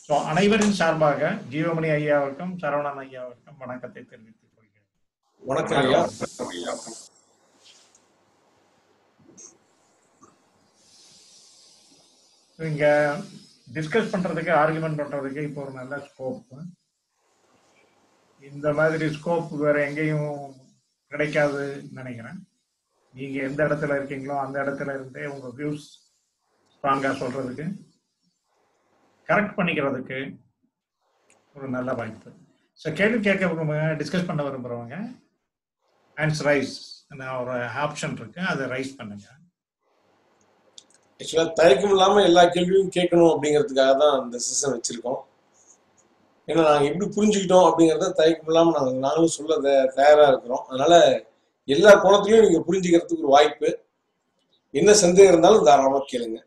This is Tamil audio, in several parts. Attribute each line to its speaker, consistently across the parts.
Speaker 1: ஸோ அனைவரின் சார்பாக ஜீவமணி ஐயாவுக்கும் சரவணன் ஐயாவுக்கும் வணக்கத்தை தெரிவித்துக் கொள்கிறேன்
Speaker 2: வணக்கம் ஐயா
Speaker 1: இங்க டிஸ்கஸ் பண்றதுக்கு ஆர்குமெண்ட் பண்றதுக்கு இப்போ ஒரு நல்ல ஸ்கோப் இந்த மாதிரி ஸ்கோப் வேற எங்கேயும் கிடைக்காதுன்னு நினைக்கிறேன் நீங்க எந்த இடத்துல இருக்கீங்களோ அந்த இடத்துல இருந்தே உங்க வியூஸ் ஸ்ட்ராங்கா சொல்றதுக்கு கரெக்ட் பண்ணிக்கிறதுக்கு ஒரு நல்ல வாய்ப்பு ஸோ கேள்வி கேட்க விரும்புங்க டிஸ்கஸ் பண்ண விரும்புறவங்க ஆன்ஸ் ரைஸ் ஒரு ஆப்ஷன் இருக்கு அதை ரைஸ் பண்ணுங்க
Speaker 2: ஆக்சுவலா தயக்கம் இல்லாம எல்லா கேள்வியும் கேட்கணும் அப்படிங்கிறதுக்காக தான் இந்த செஷன் வச்சிருக்கோம் ஏன்னா நாங்க எப்படி புரிஞ்சுக்கிட்டோம் அப்படிங்கறத தயக்கம் இல்லாம நாங்க நாங்களும் சொல்ல தய- தயாரா இருக்கிறோம் அதனால எல்லா கோணத்திலையும் நீங்க புரிஞ்சுக்கிறதுக்கு ஒரு வாய்ப்பு என்ன சந்தேகம் இருந்தாலும் தாராளமா கேளுங்க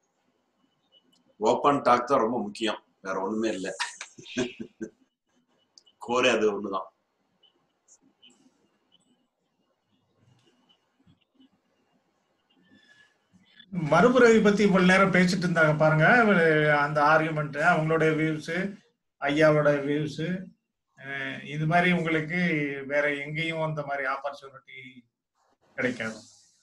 Speaker 3: ஓப்பன் டாக் தான் ரொம்ப முக்கியம் வேற ஒண்ணுமே இல்ல கோரே அது ஒண்ணுதான்
Speaker 1: மறுபுறவை பத்தி இவ்வளவு நேரம் பேசிட்டு இருந்தாங்க பாருங்க அந்த ஆர்குமெண்ட் அவங்களுடைய வியூஸ் ஐயாவோட வியூஸ் இது மாதிரி உங்களுக்கு வேற எங்கேயும் அந்த மாதிரி ஆப்பர்ச்சுனிட்டி கிடைக்காது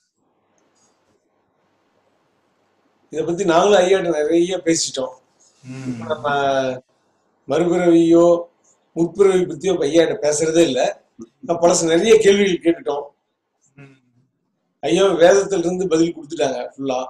Speaker 2: இதை பத்தி நாங்களும் ஐயாட்ட நிறைய பேசிட்டோம்
Speaker 1: ம்.
Speaker 2: நம்ம மறுபிறவியோ முற்பிறவி பத்தியோ ஐயாட்ட பேசுறதே இல்லை நான் பழசு நிறைய கேள்விகள் கேட்டுட்டோம்
Speaker 1: ம்.
Speaker 2: ஐயா வேதத்துல இருந்து பதில் கொடுத்துட்டாங்க ஃபுல்லா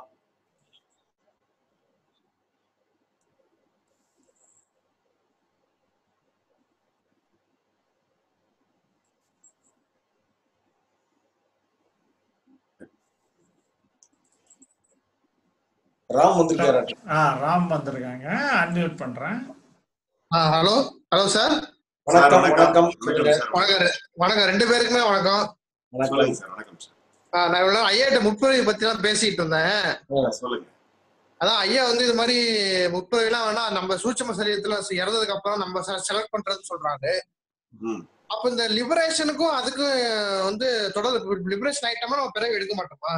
Speaker 2: ராம் வந்திருக்காரு
Speaker 1: ஆ ராம் வந்திருக்காங்க அன்மியூட் பண்றேன்
Speaker 4: ஹலோ ஹலோ சார்
Speaker 2: வணக்கம்
Speaker 3: சார்,
Speaker 2: வணக்கம்
Speaker 3: வணக்கம் சார்
Speaker 4: வணக்கம் ரெ- வணக்கம் ரெண்டு பேருக்குமே வணக்கம்
Speaker 2: வணக்கம்
Speaker 3: சொல்லுங்க சார் வணக்கம் சார்
Speaker 4: ஆ, நான் இவ்வளவு நேரம் ஐயாட்ட முற்பதிவை பத்தி தான் பேசிட்டு இருந்தேன்
Speaker 3: சொல்லுங்க
Speaker 4: அதான் ஐயா வந்து இது மாதிரி முற்பதிவுலாம் வேணா நம்ம சூட்சம சரீரத்துல இறந்ததுக்கு அப்புறம் நம்ம செலக்ட் பண்றதுன்னு சொல்றாங்க
Speaker 3: ம்
Speaker 4: அப்ப இந்த லிபரேஷனுக்கும் அதுக்கும் வந்து தொடர் லிபரேஷன் ஆயிட்டோமா நம்ம பிறகு எடுக்க மாட்டோமா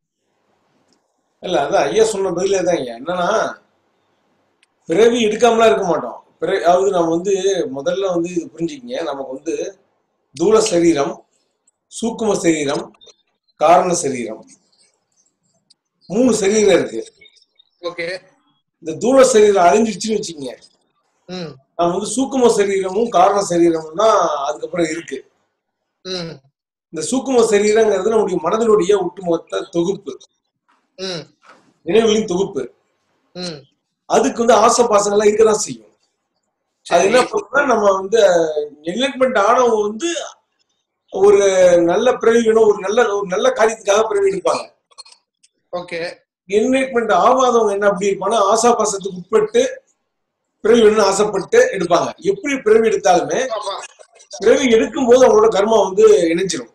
Speaker 2: இல்ல அதான் ஐயா சொன்ன பதிலே தான் ஐயா என்னன்னா பிறவி எடுக்காமலாம் இருக்க மாட்டோம் பிற அதாவது நம்ம வந்து முதல்ல வந்து இது புரிஞ்சுக்கிங்க நமக்கு வந்து தூள சரீரம் சூக்கும சரீரம் காரண சரீரம் மூணு சரீரம் இருக்கு
Speaker 4: ஓகே
Speaker 2: இந்த தூள சரீரம் அழிஞ்சிடுச்சுன்னு வச்சுக்கோங்க
Speaker 4: ம்
Speaker 2: நம்ம வந்து சூக்கும சரீரமும் காரண சரீரமும் தான் அதுக்கப்புறம் இருக்கு
Speaker 4: ம்
Speaker 2: இந்த சூக்கும சரீரங்கிறது நம்முடைய மனதினுடைய ஒட்டுமொத்த தொகுப்பு
Speaker 4: ம்
Speaker 2: நினைவுகளின் தொகுப்பு
Speaker 4: ம்
Speaker 2: அதுக்கு வந்து ஆசை பாசங்கள்லாம் இருக்கதான் செய்யும் அது
Speaker 4: சரி
Speaker 2: என்ன பண்ணுன்னா நம்ம வந்து என்லைட்மெண்ட் ஆனவங்க வந்து ஒரு நல்ல பிறவி வேணும் ஒரு நல்ல ஒரு நல்ல காரியத்துக்காக பிறவி எடுப்பாங்க
Speaker 4: ஓகே
Speaker 2: என்லைட்மெண்ட் ஆகாதவங்க என்ன அப்படி இருப்பாங்கன்னா ஆசா பாசத்துக்கு உட்பட்டு பிறவி வேணும்னு ஆசைப்பட்டு எடுப்பாங்க எப்படி பிறவி எடுத்தாலுமே
Speaker 4: ஆமா
Speaker 2: பிறவி எடுக்கும் போது அவங்களோட கர்மா வந்து இணைஞ்சிரும்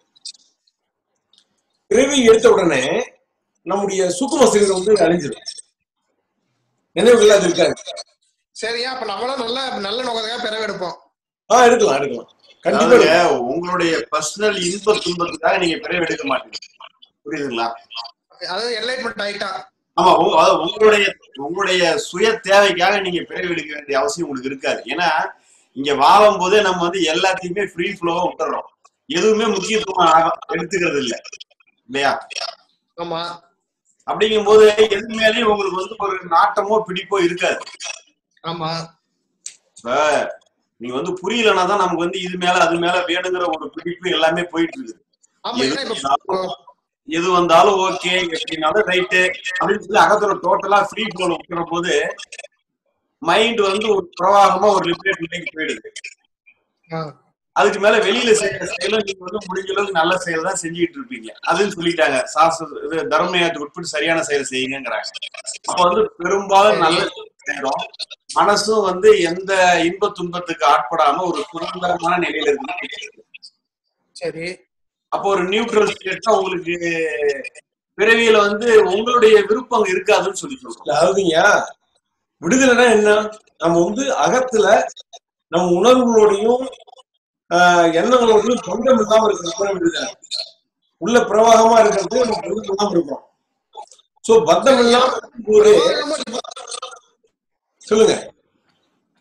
Speaker 2: பிறவி எடுத்த உடனே நம்முடைய சுக்கும சரீரம் வந்து அழிஞ்சிரும் நினைவுகள் அது இருக்காது
Speaker 4: சரியா அப்ப நம்மளும் நல்ல நல்ல நோக்கத்துக்காக பிறகு எடுப்போம்
Speaker 2: ஆஹ் எடுக்கலாம் எடுக்கலாம் கண்டிப்பா
Speaker 3: அதாவது
Speaker 2: எடுக்கலாம்.
Speaker 3: உங்களுடைய பர்சனல் இன்ப துன்பத்துக்காக நீங்க பிறகு எடுக்க மாட்டீங்க புரியுதுங்களா
Speaker 4: அதாவது என்லைட்மெண்ட் ஆயிட்டா
Speaker 3: ஆமா உங்க- அதாவது உங்களுடைய உங்களுடைய சுய தேவைக்காக நீங்க பிறகு எடுக்க வேண்டிய அவசியம் உங்களுக்கு இருக்காது ஏன்னா இங்க வாழும் போதே நம்ம வந்து எல்லாத்தையுமே ஃப்ரீ ஃப்ளோவா விட்டுறோம் எதுவுமே முக்கியத்துவம் ஆக- எடுத்துக்கிறது இல்ல இல்லையா
Speaker 4: ஆமா
Speaker 3: அப்படிங்கும் போது எது மேலேயும் உங்களுக்கு வந்து ஒரு நாட்டமோ பிடிப்போ இருக்காது
Speaker 4: ஆமா
Speaker 3: இப்ப நீங்க வந்து புரியலன்னா தான் நமக்கு வந்து இது மேல அது மேல வேணுங்கிற ஒரு பிடிப்பு எல்லாமே போயிட்டு இருக்குது
Speaker 4: ஆமா
Speaker 3: எது
Speaker 4: ஏன்னா இப்ப
Speaker 3: எது வந்தாலும் ஓகே எப்படினாலும் ரைட்டு அப்படின்னு சொல்லி அகத்துல டோட்டலா ஃப்ரீ ஃப்ளோ வைக்கிற போது மைண்ட் வந்து ஒரு பிரவாகமா ஒரு லிபரேட் நிலைக்கு போயிடுது
Speaker 4: ஆ,
Speaker 3: அதுக்கு மேல வெளியில செய்யற செயலும் நீங்க வந்து முடிஞ்ச அளவுக்கு நல்ல செயல் தான் செஞ்சுட்டு இருப்பீங்க அதுன்னு சொல்லிட்டாங்க சாஸ்திர இது தர்மயாத்துக்கு உட்பட்டு சரியான செயல் செய்யுங்கிறாங்க அப்ப வந்து பெரும்பாலும் நல்ல செய்யறோம் மனசும் வந்து எந்த இன்ப துன்பத்துக்கு ஆட்படாம ஒரு சுதந்திரமான நிலையில இருக்கு
Speaker 4: சரி
Speaker 3: அப்போ ஒரு நியூட்ரல் ஸ்டேட் தான் உங்களுக்கு பிறவியில வந்து உங்களுடைய விருப்பம் அங்க இருக்காதுன்னு சொல்லி சொல்றோம்
Speaker 2: அதாவதுங்க விடுதலைன்னா என்ன நம்ம வந்து அகத்துல நம்ம உணர்வுகளோடையும் ஆஹ், எண்ணங்களோடையும் பந்தம் இல்லாம இருக்கிறது தான் விடுதலை உள்ள பிரவாகமா இருக்கிறது நம்ம பந்தம் இல்லாம இருக்கோம் சோ பந்தம் இல்லாம இருக்கும்போது சொல்லுங்க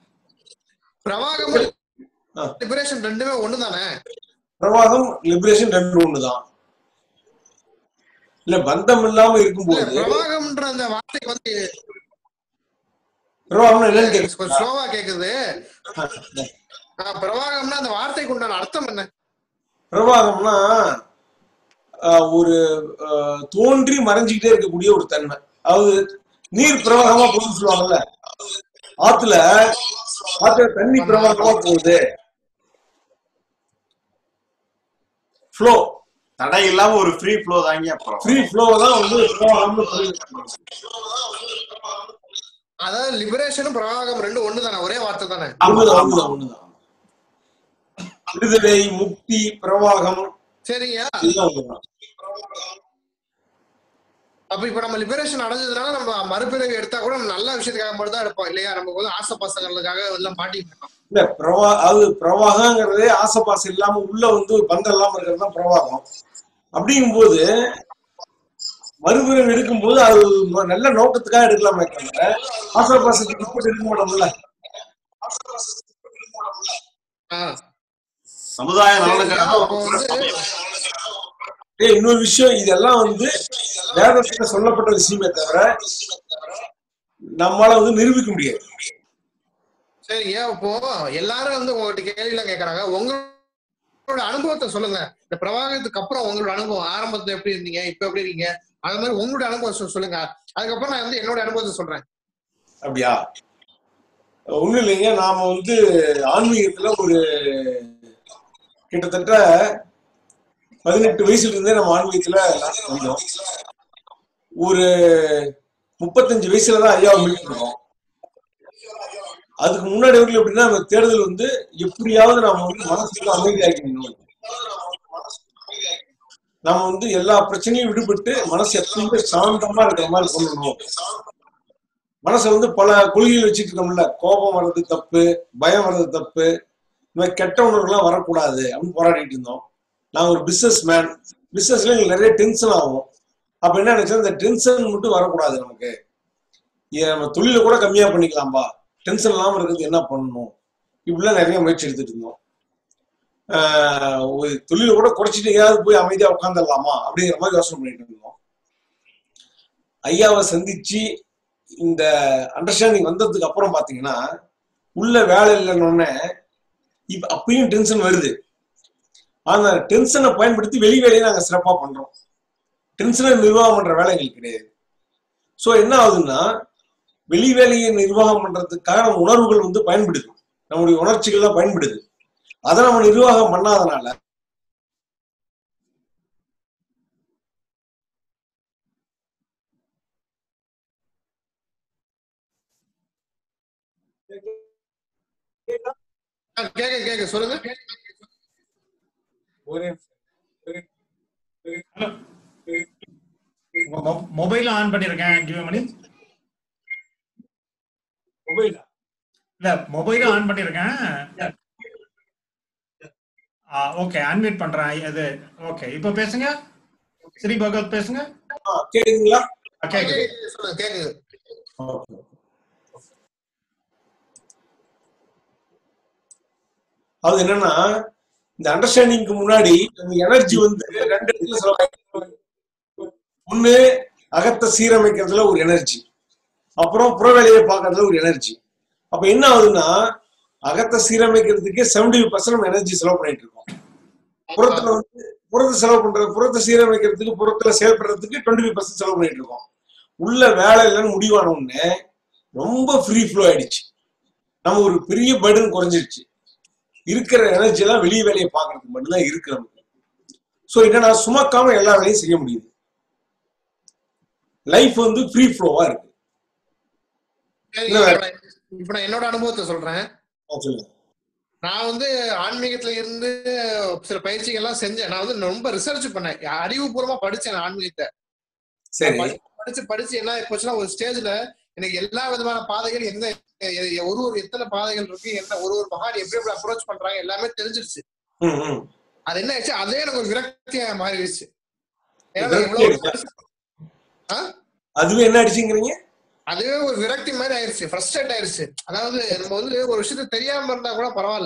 Speaker 4: லிபரேஷன் ரெண்டுமே ஒண்ணுதானே
Speaker 2: பிரவாகம் லிபரேஷன் ரெண்டு ஒண்ணுதான் இல்ல பந்தம் இல்லாம
Speaker 4: இல்ல
Speaker 2: இருக்கும்போது
Speaker 4: பிரவாகம்ன்ற அந்த வார்த்தைக்கு வந்து
Speaker 2: பிரவாகம் என்னன்னு கேட்க
Speaker 4: கொஞ்சம் ஸ்லோவா கேக்குது ஆஹ் பிரவாகம்னா அந்த வார்த்தைக்கு உண்டான அர்த்தம் என்ன
Speaker 2: பிரவாகம்னா ஆஹ், ஒரு ஆஹ், தோன்றி மறைஞ்சுக்கிட்டே இருக்கக்கூடிய ஒரு தன்மை அதாவது நீர் பிரவாகமா போகுதுன்னு சொல்லுவாங்கல்ல ஆத்துல ஆத்துல தண்ணி பிரவாகமா போகுது ஃப்ளோ
Speaker 3: தடை இல்லாம ஒரு ஃப்ரீ ஃப்ளோ தாங்க அப்புறம்
Speaker 2: ஃப்ரீ ஃப்ளோ தான் வந்து பிரவாகம்னு சொல்லியிருக்காங்க.
Speaker 4: அதாவது லிபரேஷனும் பிரவாகம் ரெண்டும் ஒண்ணுதானே ஒரே வார்த்தை தானே
Speaker 2: ஒண்ணுதான் ஒண்ணுதான் ஒண்ணுதான் விடுதலை முக்தி பிரவாகம்
Speaker 4: சரிங்க
Speaker 2: எல்லாம் ஒண்ணுதான்
Speaker 4: அப்ப இப்ப நம்ம லிபரேஷன் அடைஞ்சதுனால நம்ம மறுபிறவி எடுத்தா கூட நம்ம நல்ல விஷயத்துக்காக மட்டும் தான் எடுப்போம் இல்லையா நமக்கு வந்து ஆசை பசங்களுக்காக எல்லாம் மாட்டிட்டு இருக்கோம்
Speaker 2: இல்ல பிரவா அது பிரவாகங்கிறதே ஆசைப்பாசம் இல்லாம உள்ள வந்து பந்தம் இல்லாம இருக்கிறது தான் பிரவாகம் அப்படிங்கும்போது மறுபுறம் எடுக்கும்போது அது ம- நல்ல நோக்கத்துக்காக எடுக்கலாமே தவிர ஆசைப்பாசத்துக்கு உட்பட்டு எடுக்க மாட்டோம்ல
Speaker 4: ஆஹ்
Speaker 3: சமுதாய
Speaker 4: சரிங்க
Speaker 3: நலனுக்காக
Speaker 4: அப்போ வந்து
Speaker 2: ஏய், இன்னொரு விஷயம் இதெல்லாம் வந்து வேதத்துல சொல்லப்பட்ட விஷயமே தவிர நம்மளால வந்து நிரூபிக்க முடியாது
Speaker 4: சரிங்க இப்போ எல்லாரும் வந்து உங்ககிட்ட கேள்வி எல்லாம் கேக்குறாங்க உங்களோட அனுபவத்தை சொல்லுங்க இந்த பிரவாகத்துக்கு அப்புறம் உங்களோட அனுபவம் ஆரம்பத்துல எப்படி இருந்தீங்க இப்ப எப்படி இருக்கீங்க அது மாதிரி உங்களோட அனுபவம் சொ- சொல்லுங்க அதுக்கப்புறம் நான் வந்து என்னோட அனுபவத்தை சொல்றேன்
Speaker 2: அப்படியா ஒண்ணும் இல்லைங்க நாம வந்து ஆன்மீகத்துல ஒரு கிட்டத்தட்ட பதினெட்டு வயசுல இருந்தே நம்ம ஆன்மீகத்துல வந்தோம் ஒரு முப்பத்தஞ்சு வயசுல தான் ஐயாவை மீட் பண்ணோம் அதுக்கு முன்னாடி வரைக்கும் எப்படின்னா நம்ம தேடுதல் வந்து எப்படியாவது நாம வந்து மனசுக்கு அமைதியாக்கணும் நம்ம வந்து எல்லா பிரச்சனையும் விடுபட்டு மனசு எப்பவுமே சாந்தமா இருக்கிற மாதிரி பண்ணணும் மனசை வந்து பல கொள்கைகள் வச்சுட்டு இருக்கோம்ல கோபம் வர்றது தப்பு பயம் வர்றது தப்பு இந்த மாதிரி கெட்ட உணர்வுகள்லாம் வரக்கூடாது அப்படின்னு போராடிட்டு இருந்தோம் நான் ஒரு பிசினஸ் மேன் பிசினஸ்ல எங்களுக்கு நிறைய டென்ஷன் ஆகும் அப்ப என்ன நினைச்சேன் இந்த டென்ஷன் மட்டும் வரக்கூடாது நமக்கு இதை நம்ம தொழில கூட கம்மியா பண்ணிக்கலாம்பா டென்ஷன் இல்லாம இருக்கிறது என்ன பண்ணணும் இப்படிலாம் நிறைய முயற்சி எடுத்துட்டு இருந்தோம் ஆஹ் ஒரு தொழில கூட குறைச்சிட்டு எங்கேயாவது போய் அமைதியா உட்காந்துடலாமா அப்படிங்கிற மாதிரி யோசனை பண்ணிட்டு இருந்தோம் ஐயாவை சந்திச்சு இந்த அண்டர்ஸ்டாண்டிங் வந்ததுக்கு அப்புறம் பாத்தீங்கன்னா உள்ள வேலை இல்லைன்னு இப்ப அப்பயும் டென்ஷன் வருது ஆனா டென்ஷனை பயன்படுத்தி வெளி வேலையை நாங்க சிறப்பா பண்றோம் டென்ஷனை நிர்வாகம் பண்ற வேலை எங்களுக்கு கிடையாது சோ என்ன ஆகுதுன்னா வெளி வேலையை நிர்வாகம் பண்றதுக்காக நம்ம உணர்வுகள் வந்து பயன்படுது நம்முடைய உணர்ச்சிகள்லாம் பயன்படுது அதை நம்ம நிர்வாகம் பண்ணாதனால
Speaker 4: ஆ, கேக்க கேக்க சொல்லுங்க
Speaker 1: உங்க மொபைல் ஆன் பண்ணிருக்கேன் ஜீவமணி இல்ல மொபைல் ஆன் பண்ணிருக்கேன் ஓகே அன்மியூட் பண்றேன் இது ஓகே இப்போ பேசுங்க ஸ்ரீ பகவத் பேசுங்க
Speaker 2: ஆ, கேக்குதுங்களா
Speaker 1: ஆ, கேக்குது
Speaker 4: கேக்குது, சொல்லுங்க கேக்குது
Speaker 2: அது என்னன்னா இந்த அண்டர்ஸ்டாண்டிங்க்கு முன்னாடி நம்ம எனர்ஜி வந்து ரெண்டு இடத்துல செலவாயிருக்கு ஒண்ணு அகத்தை சீரமைக்கிறதுல ஒரு எனர்ஜி அப்புறம் புற வேலையை பார்க்கறதுல ஒரு எனர்ஜி அப்ப என்ன ஆகுதுன்னா அகத்தை சீரமைக்கிறதுக்கே செவன்டி பர்சன்ட் நம்ம எனர்ஜி செலவு பண்ணிட்டு இருக்கோம் புறத்துல வந்து புறத்தை செலவு பண்றது புறத்தை சீரமைக்கிறதுக்கு புறத்துல செயல்படுறதுக்கு டுவெண்ட்டி ஃபைவ் பர்சன்ட் செலவு பண்ணிட்டு இருக்கோம் உள்ள வேலை இல்லைன்னு முடிவான உடனே ரொம்ப ஃப்ரீ ஃப்ளோ ஆயிடுச்சு நம்ம ஒரு பெரிய பர்டன் குறைஞ்சிருச்சு இருக்கிற எனர்ஜி எல்லாம் வெளிய வேலையை பார்க்கறதுக்கு மட்டும்தான் இருக்கு நமக்கு ஸோ என்னன்னா சுமக்காம எல்லா வேலையும் செய்ய முடியுது லைஃப் வந்து ஃப்ரீ ஃப்ளோவா இருக்கு
Speaker 4: சரிங்க,
Speaker 2: இல்ல,
Speaker 4: இப்ப நான் இப்ப நான் என்னோட அனுபவத்தை சொல்றேன்
Speaker 2: ஆ, சொல்லுங்க
Speaker 4: நான் வந்து ஆன்மீகத்துல இருந்து சில பயிற்சிகள் எல்லாம் செஞ்சேன் நான் வந்து ரொம்ப ரிசர்ச் பண்ணேன் அறிவுபூர்வமா படிச்சேன் நான் ஆன்மீகத்தை
Speaker 2: சரி
Speaker 4: படி- படிச்சு படிச்சு என்ன போச்சுன்னா ஒரு ஸ்டேஜ்ல எனக்கு எல்லா விதமான பாதைகள் எந்த எ- எ- ஒரு ஒரு எத்தனை பாதைகள் இருக்கு என்ன ஒரு ஒரு மகான் எப்படி எப்படி அப்ரோச் பண்றாங்க எல்லாமே தெரிஞ்சிருச்சு
Speaker 2: ம், ம்.
Speaker 4: அது என்ன ஆச்சு அதே எனக்கு ஒரு விரக்தியா மாறிடுச்சு ஏன்னா நான்
Speaker 2: விரக்தி
Speaker 4: இவ்வளவு
Speaker 2: ஆயிடுச்சா?
Speaker 4: படிச்சு- ஆ?
Speaker 2: அதுவே என்ன அடிச்சுங்கிறீங்க
Speaker 4: அதுவே ஒரு விரக்தி மாதிரி ஆயிருச்சு ஃப்ரஸ்ட்ரேட் ஆயிருச்சு அதாவது நம்ம வந்து ஒரு விஷயத்த தெரியாம இருந்தா கூட பரவாயில்ல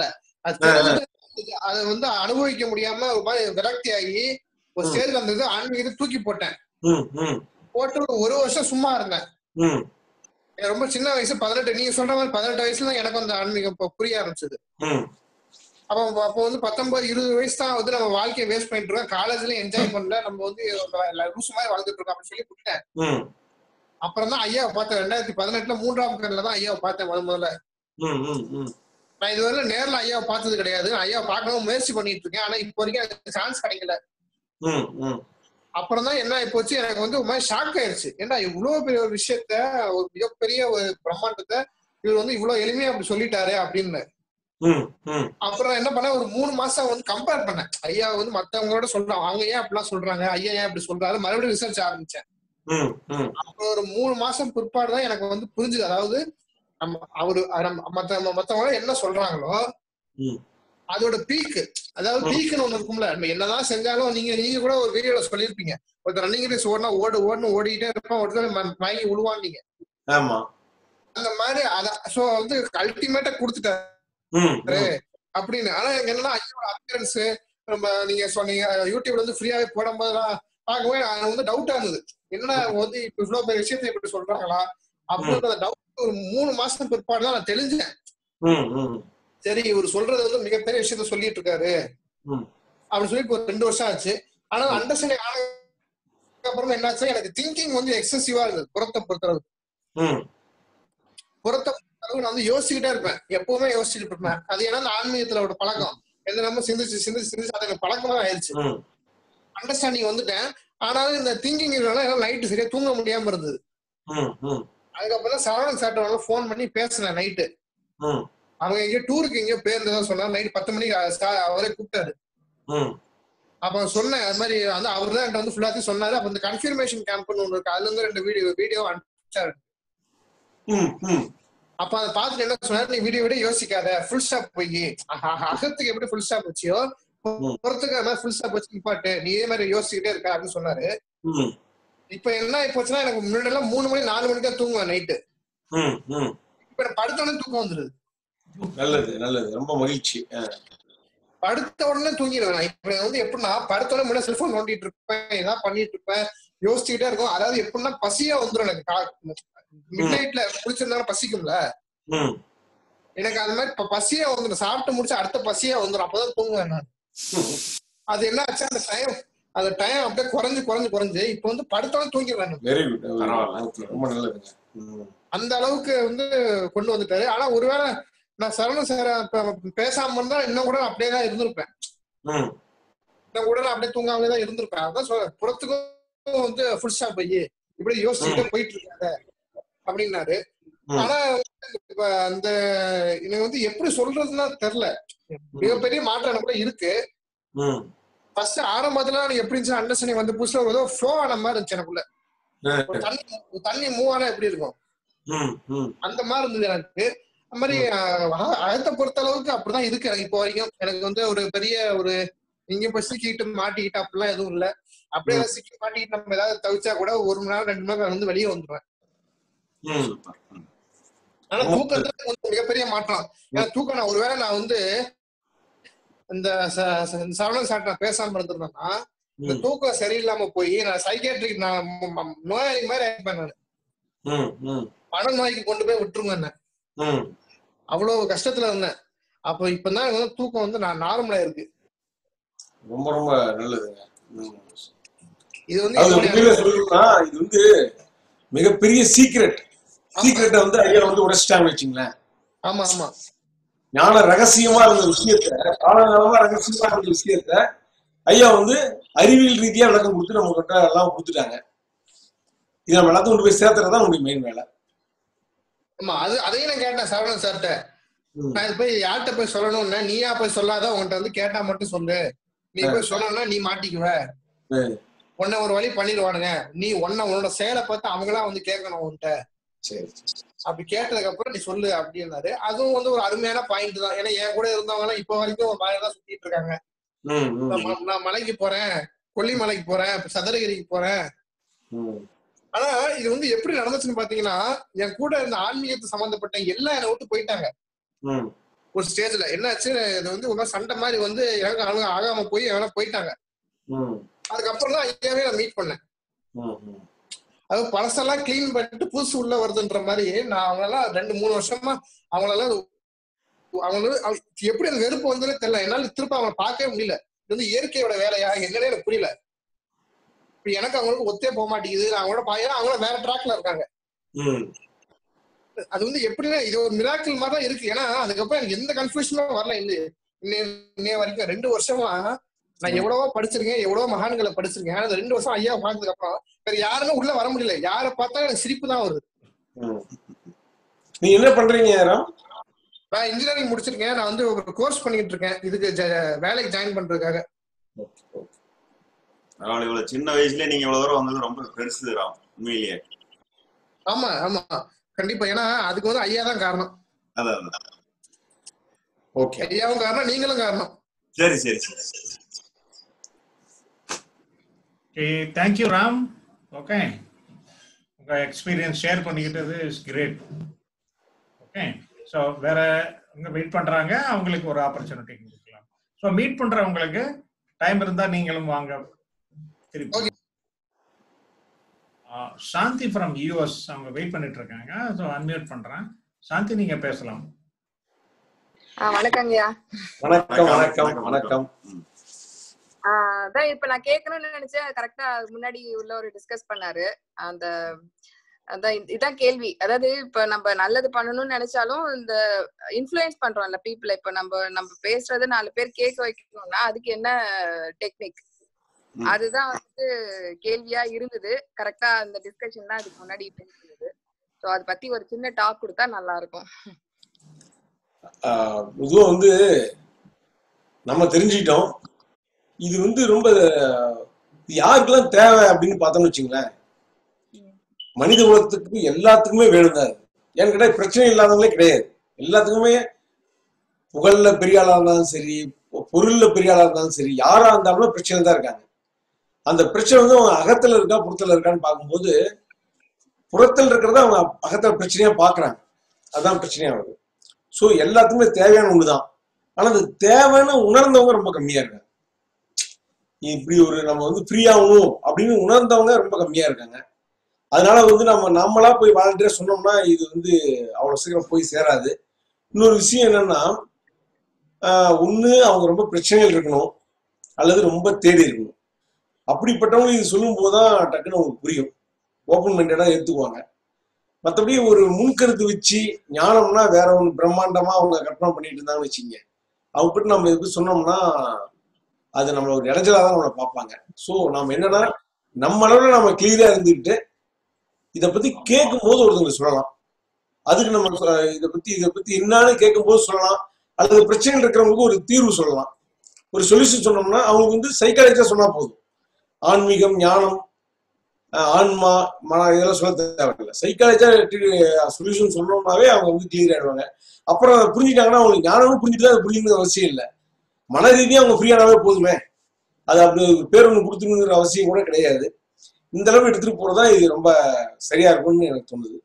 Speaker 4: அது தெரிஞ்சு அதை வந்து அனுபவிக்க முடியாம ஒரு மாதிரி விரக்தி ஆகி ஒரு
Speaker 2: ம்.
Speaker 4: ஸ்டேஜ் வந்தது ஆன்மீகத்தை தூக்கி போட்டேன்
Speaker 2: ம் ம்
Speaker 4: போட்டு ஒரு ஒரு வருஷம் சும்மா இருந்தேன்
Speaker 2: ம்
Speaker 4: எனக்கு ரொம்ப சின்ன வயசு பதினெட்டு நீங்க சொல்ற மாதிரி பதினெட்டு வயசுல தான் எனக்கு அந்த ஆன்மீகம் இப்ப புரிய ஆரம்பிச்சது
Speaker 2: ம்
Speaker 4: அப்போ அப்போ வந்து பத்தொன்பது இருபது வயசு தான் வந்து நம்ம வாழ்க்கையை வேஸ்ட் பண்ணிட்டு இருக்கோம் காலேஜ்ல என்ஜாய் பண்ணல நம்ம வந்து லூஸ் மாதிரி வளர்ந்துட்டு இருக்கோம் அப்படின்னு சொல்லி விட்டுட்டேன்
Speaker 2: ம்
Speaker 4: அப்புறம் தான் ஐயாவை பார்த்தேன் ரெண்டாயிரத்தி பதினெட்டுல மூன்றாம் கண்ணில் தான் ஐயாவை பார்த்தேன் முதல் முதல்ல
Speaker 2: ம் ம் ம்
Speaker 4: நான் இதுவரை நேர்ல ஐயாவை பார்த்தது கிடையாது ஐயாவை பார்க்கவும் முயற்சி பண்ணிட்டு இருக்கேன் ஆனா இப்போ வரைக்கும் எனக்கு சான்ஸ் கிடைக்கல
Speaker 2: ம் ம்
Speaker 4: அப்புறம் தான் என்ன ஆயிப்போச்சு எனக்கு வந்து ஒரு மாதிரி ஷாக் ஆயிடுச்சு ஏன்னா இவ்வளவு பெரிய ஒரு விஷயத்த ஒரு மிகப்பெரிய ஒரு பிரம்மாண்டத்தை இவர் வந்து இவ்வளவு எளிமையா அப்படி சொல்லிட்டாரு அப்படின்னு
Speaker 2: ம் ம்
Speaker 4: அப்புறம் என்ன பண்ண ஒரு மூணு மாசம் வந்து கம்பேர் பண்ணேன் ஐயா வந்து மத்தவங்களோட சொல்றாங்க அவங்க ஏன் அப்படிலாம் சொல்றாங்க ஐயா ஏன் அப்படி சொல்றாரு மறுபடியும் ரிசர்ச் ஆரம்பிச்சேன்
Speaker 2: ம் ம்
Speaker 4: அப்புறம் ஒரு மூணு மாசம் பிற்பாடு தான் எனக்கு வந்து புரிஞ்சுது அதாவது நம்ம அவரு நம்ம மத்த மத்தவங்க என்ன சொல்றாங்களோ
Speaker 2: ம்.
Speaker 4: அதோட பீக் அதாவது
Speaker 2: ம்.
Speaker 4: பீக்னு ஒண்ணு இருக்கும்ல நம்ம என்னதான் செஞ்சாலும் நீங்க நீங்க கூட ஒரு வீடியோல சொல்லியிருப்பீங்க ஒருத்தர் ரன்னிங் ரேஸ் ஓடினா ஓடு ஓடுன்னு ஓடிட்டே இருப்பான் ஒருத்தர் ம- மயங்கி விழுவான் நீங்க
Speaker 2: ஆமா
Speaker 4: அந்த மாதிரி அத சோ வந்து அல்டிமேட்டா கொடுத்துட்டாரு
Speaker 2: ம் ம்
Speaker 4: அப்படின்னு ஆனா எனக்கு என்னன்னா ஐயோட அப்பியரன்ஸ் நம்ம நீங்க சொன்னீங்க யூடியூப்ல வந்து ஃப்ரீயாவே போடும்போதெல்லாம் பார்க்கவே எனக்கு வந்து டவுட்டா இருந்தது என்னடா வந்து இப்ப இவ்வளவு பெரிய விஷயத்தை இப்படி சொல்றாங்களா அப்படின்ற டவுட் ஒரு மூணு மாசம் பிற்பாடு தான் நான் தெளிஞ்சேன்
Speaker 2: ம் ம்
Speaker 4: சரி இவர் சொல்றது வந்து மிகப்பெரிய விஷயத்த சொல்லிட்டு இருக்காரு
Speaker 2: ம்.
Speaker 4: அப்படின்னு சொல்லி இப்போ ஒரு ரெண்டு வருஷம் ஆச்சு ஆனா அண்டர்ஸ்டாண்டிங் ஆனதுக்கு அப்புறம் என்னாச்சு எனக்கு திங்கிங் வந்து எக்ஸசிவா இருந்தது புறத்தை பொறுத்தளவு
Speaker 2: ம்
Speaker 4: புறத்தை பொறுத்தளவு நான் வந்து யோசிச்சுக்கிட்டே இருப்பேன் எப்பவுமே யோசிச்சுட்டு இருப்பேன் அது ஏன்னா அந்த ஆன்மீகத்துல ஒரு பழக்கம் எந்த நம்ம சிந்திச்சு சிந்திச்சு சிந்திச்சு அது எனக்கு பழக்கமா ஆயிடுச்சு
Speaker 2: ம்
Speaker 4: அண்டர்ஸ்டாண்டிங் வந்துட்டேன் ஆனாலும் இந்த திங்கிங் என்னால நைட்டு சரியா தூங்க முடியாம இருந்தது
Speaker 2: ம் ம்
Speaker 4: அதுக்கப்புறம் சரவணன் சார்ட்ட ஃபோன் பண்ணி பேசினேன் நைட்டு
Speaker 2: ம்
Speaker 4: அவங்க எங்கேயோ டூருக்கு எங்கேயோ போயிருந்ததா சொன்னார் நைட் பத்து மணிக்கு அ- சா- அவரே கூப்பிட்டாரு
Speaker 2: ம்
Speaker 4: அப்ப சொன்னேன் அது மாதிரி வந்து அவர் தான் என்கிட்ட வந்து ஃபுல்லாத்தையும் சொன்னாரு அப்ப இந்த கன்ஃபர்மேஷன் கேம்ப்னு ஒன்று இருக்கு அதுல இருந்து ரெண்டு வீடியோ வீடியோ அனுப்பிச்சாரு
Speaker 2: ம் ம்
Speaker 4: அப்ப அதை பார்த்துட்டு என்ன சொன்னாரு நீ வீடியோ விட யோசிக்காத ஃபுல் ஸ்டாப் போய் அகத்துக்கு எப்படி ஃபுல் ஸ்டாப் வச்சியோ
Speaker 2: ம்.
Speaker 4: புறத்துக்கு அது மாதிரி ஃபுல் ஸ்டாப் வச்சு நிப்பாட்டு நீ இதே மாதிரி யோசிச்சுக்கிட்டே இருக்க அப்படின்னு சொன்னாரு
Speaker 2: ம்
Speaker 4: இப்ப என்ன ஆயிப்போச்சுன்னா எனக்கு முன்னாடி எல்லாம் மூணு மணி நாலு மணிக்கு தான் தூங்குவேன் நைட்டு
Speaker 2: ம் ம்
Speaker 4: இப்ப எனக்கு படுத்த உடனே தூக்கம் வந்துருது
Speaker 2: நல்லது நல்லது ரொம்ப மகிழ்ச்சி ஆ.
Speaker 4: படுத்த உடனே தூங்கிடுவேன் நான் இப்ப வந்து எப்படின்னா படுத்த உடனே முன்னாடி செல்போன் நோண்டிட்டு இருப்பேன் ஏதாவது பண்ணிட்டு இருப்பேன் யோசிச்சுக்கிட்டே இருக்கும் அதாவது எப்படின்னா பசியா வந்துடும் எனக்கு மிட் நைட்ல குளிச்சிருந்தாலும் பசிக்கும்ல
Speaker 2: ம்
Speaker 4: எனக்கு அது மாதிரி இப்ப பசியா வந்துடும் சாப்பிட்டு முடிச்சு அடுத்த பசியா வந்துடும் அப்பதான் தூங்குவேன் நான் அது என்ன ஆச்சு அந்த டைம் அந்த டைம் அப்படியே குறைஞ்சு குறைஞ்சு குறைஞ்சு இப்ப வந்து படுத்தோட தூங்கிடுவேன் நான்.
Speaker 2: வெரி குட்
Speaker 3: பரவாயில்ல.
Speaker 2: ஓகே ரொம்ப நல்லதுங்க ம்
Speaker 4: அந்த அளவுக்கு வந்து கொண்டு வந்துட்டாரு ஆனா ஒருவேளை நான் சரவண சார பேசாம இருந்தா இன்னும் கூட அப்படியே தான் இருந்திருப்பேன்
Speaker 2: ம்
Speaker 4: இன்னும் கூட நான் அப்படியே தூங்காமலே தான் இருந்திருப்பேன் அதான் சொல்றேன் புறத்துக்கும் வந்து ஃபுல் ஸ்டாப் போய் இப்படி யோசிச்சுட்டு போயிட்டு இருக்காங்க அப்படின்னாரு
Speaker 2: ம்.
Speaker 4: ஆனா இப்ப அந்த எனக்கு வந்து எப்படி சொல்றதுன்னா தெரியல மிகப்பெரிய மாற்றம் எனக்கு கூட இருக்கு
Speaker 2: ம்
Speaker 4: ஃபர்ஸ்ட் ஆரம்பத்துல எனக்கு எப்படி இருந்துச்சு அண்டர்ஸ்டாண்டிங் வந்து புதுசுல ஏதோ ஃப்ளோ ஆன மாதிரி இருந்துச்சு எனக்குள்ள ஒரு தண்ணி ஒரு தண்ணி மூவ் ஆனா எப்படி இருக்கும்
Speaker 2: ம் ம்
Speaker 4: அந்த மாதிரி இருந்தது எனக்கு அந்த மாதிரி அஹ், அகத்தை பொறுத்த அளவுக்கு அப்படிதான் இருக்கு எனக்கு இப்போ வரைக்கும் எனக்கு வந்து ஒரு பெரிய ஒரு இங்க போய் சிக்கிட்டு மாட்டிக்கிட்டு அப்படிலாம் எதுவும் இல்ல அப்படியே ஏதாவது சிக்கி மாட்டிக்கிட்டு நம்ம ஏதாவது தவிச்சா கூட ஒரு மணி நேரம் ரெண்டு மணி நேரம் வந்து வெளியே வந்துடுவேன்
Speaker 2: ம்
Speaker 3: சூப்பர் ம்.
Speaker 4: ஆனா தூக்கத்துல வந்து மிகப்பெரிய மாற்றம் ஏன்னா தூக்கம் நான் ஒருவேளை நான் வந்து இந்த ச- ச- இந்த சரவணன் சார் நான் பேசாம இருந்திருந்தேன்னா இந்த
Speaker 2: ம்
Speaker 4: தூக்கம் சரியில்லாம போய் நான் சைக்கேட்ரிக் நான் ம- ம- நோயாளி மாதிரி ஆயிருப்பேன் நான்
Speaker 2: ம் ம்
Speaker 4: மன நோய்க்கு கொண்டு போய் விட்டுருங்க என்ன
Speaker 2: ம்
Speaker 4: அவ்வளவு கஷ்டத்துல இருந்தேன் அப்போ இப்பதான் எனக்கு வந்து தூக்கம் வந்து நான் நார்மலா இருக்கு
Speaker 2: ரொம்ப ரொம்ப நல்லதுங்க ம்.
Speaker 4: இது வந்து
Speaker 2: அது
Speaker 4: என்னுடைய
Speaker 2: உண்மையில சொல்லணும்னா இது வந்து மிகப்பெரிய சீக்ரெட் சீக்ரெட்டை வந்து ஐயா வந்து உடைச்சிட்டாங்க வச்சுங்களேன்
Speaker 4: ஆமா ஆமா
Speaker 2: ஞான ரகசியமா இருந்த விஷயத்த காலகாலமா ரகசியமா இருந்த விஷயத்த ஐயா வந்து அறிவியல் ரீதியா விளக்கம் கொடுத்து நம்ம கிட்ட எல்லாம் கொடுத்துட்டாங்க இது நம்ம எல்லாத்தையும் கொண்டு போய் சேர்த்துறதா உங்களுக்கு மெயின் வேலை
Speaker 4: ஆமா அது அதையும் நான் கேட்டேன் சரவணன் சார்ட்ட
Speaker 2: ம்.
Speaker 4: நான் இது போய் யார்கிட்ட போய் சொல்லணும்னா நீயா போய் சொல்லாத உன்கிட்ட வந்து கேட்டா மட்டும் சொல்லு நீ போய் சொன்னா நீ மாட்டிக்குவ
Speaker 2: ம்.
Speaker 4: உன்னை ஒரு வழி பண்ணிடுவானுங்க நீ உன்னை உன்னோட செயலை பார்த்து அவங்களா வந்து கேட்கணும் உன்கிட்ட
Speaker 2: சரி
Speaker 4: அப்படி கேட்டதுக்கு அப்புறம் நீ சொல்லு அப்படின்னாரு அதுவும் வந்து ஒரு அருமையான பாயிண்ட் தான் ஏன்னா என் கூட இருந்தவங்க எல்லாம் இப்போ வரைக்கும் ஒரு மாதிரி தான் சுத்திட்டு இருக்காங்க
Speaker 2: ம், ம்,
Speaker 4: நான் ம- நான் மலைக்கு போறேன் கொல்லிமலைக்கு போறேன் சதுரகிரிக்கு போறேன்
Speaker 2: ம்.
Speaker 4: ஆனா இது வந்து எப்படி நடந்துச்சுன்னு பாத்தீங்கன்னா என் கூட இருந்த ஆன்மீகத்தை சம்பந்தப்பட்ட எல்லாம் என்னை விட்டு போயிட்டாங்க
Speaker 2: ம்.
Speaker 4: ஒரு ஸ்டேஜ்ல என்னாச்சு இது வந்து ஒரு மாதிரி சண்டை மாதிரி வந்து எனக்கு அவங்க ஆகாம போய் எவனா போயிட்டாங்க
Speaker 2: ம்
Speaker 4: அதுக்கப்புறம் தான் ஐயாவே நான் மீட் பண்ணேன்
Speaker 2: ம் ம்
Speaker 4: அது பழசெல்லாம் க்ளீன் பண்ணிட்டு புதுசு உள்ள வருதுன்ற மாதிரி நான் அவங்களெல்லாம் ரெண்டு மூணு வருஷமா அவங்களெல்லாம் அது- அவங்க வந்து அவ- எப்படி அந்த வெறுப்பு வந்ததுன்னு தெரியல என்னால திரும்ப அவங்களை பார்க்கவே முடியல இது வந்து இயற்கையோட வேலையா என்னன்னே எனக்கு புரியல இப்ப எனக்கு அவங்களுக்கு ஒத்தே போக மாட்டேங்குது நான் அவங்களோட பாயா அவங்கள வேற ட்ராக்ல இருக்காங்க
Speaker 2: ம்
Speaker 4: அது வந்து எப்படின்னா இது ஒரு மிராக்கிள் மாதிரி தான் இருக்கு ஏன்னா அதுக்கப்புறம் எனக்கு எந்த கன்ஃபியூஷனும் வரல இன்னும் இன்னைய இன்னைய வரைக்கும் ரெண்டு வருஷமா நான் எவ்வளவோ படிச்சிருக்கேன் எவ்வளவோ மகான்களை படிச்சிருக்கேன் ஆனா இந்த ரெண்டு வருஷம் ஐயா பார்த்ததுக்கு அப்புறம் வேற யாருமே உள்ள வர முடியல யாரை பார்த்தா எனக்கு சிரிப்பு தான் வருது
Speaker 2: ம் நீங்க என்ன பண்றீங்க ராம்
Speaker 4: நான் இன்ஜினியரிங் முடிச்சிருக்கேன் நான் வந்து ஒரு கோர்ஸ் பண்ணிட்டு இருக்கேன் இதுக்கு ஜ- வேலைக்கு ஜாயின் பண்றதுக்காக
Speaker 3: பரவாயில்ல இவ்வளவு சின்ன வயசுல நீங்க இவ்வளவு தூரம் வந்தது ரொம்ப பெருசு ராம் உண்மையிலேயே
Speaker 4: ஆமா ஆமா கண்டிப்பா ஏன்னா அதுக்கு வந்து ஐயா தான் காரணம்
Speaker 3: அதான் அதான்.
Speaker 2: ஓகே
Speaker 4: ஐயாவும் காரணம் நீங்களும் காரணம்
Speaker 3: சரி சரி சரி
Speaker 1: ஓகே தேங்க்யூ ராம் ஓகே உங்க எக்ஸ்பீரியன்ஸ் ஷேர் பண்ணிக்கிட்டது இஸ் கிரேட் ஓகே ஸோ வேற இங்க மீட் பண்றாங்க அவங்களுக்கு ஒரு ஆப்பர்ச்சுனிட்டி கொடுக்கலாம் ஸோ மீட் பண்றவங்களுக்கு டைம் இருந்தா நீங்களும் வாங்க திருப்பி ஆ, சாந்தி ஃப்ரம் யூஎஸ் அவங்க வெயிட் பண்ணிட்டு இருக்காங்க ஸோ அன்மியூட் பண்றேன் சாந்தி நீங்க பேசலாம்
Speaker 5: ஆ வணக்கங்கய்யா
Speaker 2: வணக்கம் வணக்கம் வணக்கம்
Speaker 3: ம்.
Speaker 5: ஆ, அதான் இப்ப நான் கேட்கணும்னு நினைச்சேன் கரெக்டா முன்னாடி உள்ள ஒரு டிஸ்கஸ் பண்ணாரு அந்த அதான் இது- இதான் கேள்வி அதாவது இப்ப நம்ம நல்லது பண்ணணும்னு நினைச்சாலும் இந்த இன்ஃப்ளூயன்ஸ் பண்றோம்ல பீப்புள இப்ப நம்ம நம்ம பேசுறது நாலு பேர் கேட்க வைக்கணும்னா அதுக்கு என்ன டெக்னிக்
Speaker 3: ம்.
Speaker 5: அதுதான் வந்து கேள்வியா இருந்தது கரெக்டா அந்த டிஸ்கஷன் தான் அதுக்கு முன்னாடி இருந்தது சோ அதை பத்தி ஒரு சின்ன டாக் கொடுத்தா நல்லா இருக்கும்
Speaker 2: ஆஹ் பொதுவா வந்து நம்ம தெரிஞ்சுக்கிட்டோம் இது வந்து ரொம்ப இது யாருக்கெல்லாம் தேவை அப்படின்னு பார்த்தோம்னு வச்சுங்களேன் மனித குலத்துக்கு எல்லாத்துக்குமே வேணும் தான் அது. ஏன்னு கேட்டா பிரச்சனை இல்லாதவங்களே கிடையாது எல்லாத்துக்குமே புகழ்ல பெரிய ஆளா இருந்தாலும் சரி பொ- பொருள்ல பெரிய ஆளா இருந்தாலும் சரி யாரா இருந்தாலும் பிரச்சனை தான் இருக்காங்க அந்த பிரச்சனை வந்து அவங்க அகத்துல இருக்கா புறத்துல இருக்கான்னு பார்க்கும்போது புறத்தில் இருக்கிறத அவங்க அகத்துல பிரச்சனையா பாக்குறாங்க அதான் பிரச்சனையா வருது ஸோ எல்லாத்துக்குமே தேவையான ஒண்ணுதான் ஆனா அது தேவைன்னு உணர்ந்தவங்க ரொம்ப கம்மியா இருக்காங்க இப்படி ஒரு நம்ம வந்து ஃப்ரீ ஆகணும் அப்படின்னு உணர்ந்தவங்க ரொம்ப கம்மியா இருக்காங்க அதனால வந்து நம்ம நம்மளா போய் வாலண்டியரா சொன்னோம்னா இது வந்து அவ்வளவு சீக்கிரம் போய் சேராது இன்னொரு விஷயம் என்னன்னா ஆஹ் ஒண்ணு அவங்க ரொம்ப பிரச்சனைகள் இருக்கணும் அல்லது ரொம்ப தேடி இருக்கணும் அப்படிப்பட்டவங்க இது சொல்லும் போதுதான் டக்குன்னு அவங்களுக்கு புரியும் ஓப்பன் மைண்டடா எடுத்துக்குவாங்க மற்றபடி ஒரு முன்கருத்து வச்சு ஞானம்னா வேற ஒன்று பிரம்மாண்டமா அவங்க கற்பனை பண்ணிட்டு இருந்தாங்கன்னு வச்சுங்க அவங்க கிட்ட நம்ம எதுக்கு சொன்னோம்னா அது நம்மள ஒரு இடைஞ்சலா தான் நம்மளை பார்ப்பாங்க ஸோ நம்ம என்னன்னா நம்ம அளவுல நம்ம கிளியரா இருந்துக்கிட்டு இதை பத்தி கேட்கும் போது ஒருத்தவங்க சொல்லலாம் அதுக்கு நம்ம சொ- இதை பத்தி இதை பத்தி என்னன்னு கேட்கும் போது சொல்லலாம் அல்லது பிரச்சனைகள் இருக்கிறவங்களுக்கு ஒரு தீர்வு சொல்லலாம் ஒரு சொல்யூஷன் சொன்னோம்னா அவங்களுக்கு வந்து சைக்காலஜியா சொன்னா போதும் ஆன்மீகம் ஞானம் அஹ் ஆன்மா மன இதெல்லாம் சொல்ல தேவையில்லை சைக்காலஜியா சொல்யூஷன் சொன்னோம்னாவே அவங்க வந்து கிளியர் ஆயிடுவாங்க அப்புறம் அதை புரிஞ்சுட்டாங்கன்னா அவங்களுக்கு ஞானமும் புரிஞ்சுட்டு அதை புரியணுங்கிற அவசியம் இல்லை மன ரீதியா அவங்க ஃப்ரீயானாவே போதுமே அது அப்படி ஒரு பேர் ஒன்று கொடுத்துணுங்கிற அவசியம் கூட கிடையாது இந்த அளவு எடுத்துட்டு போறதா இது ரொம்ப சரியா இருக்கும்னு எனக்கு தோணுது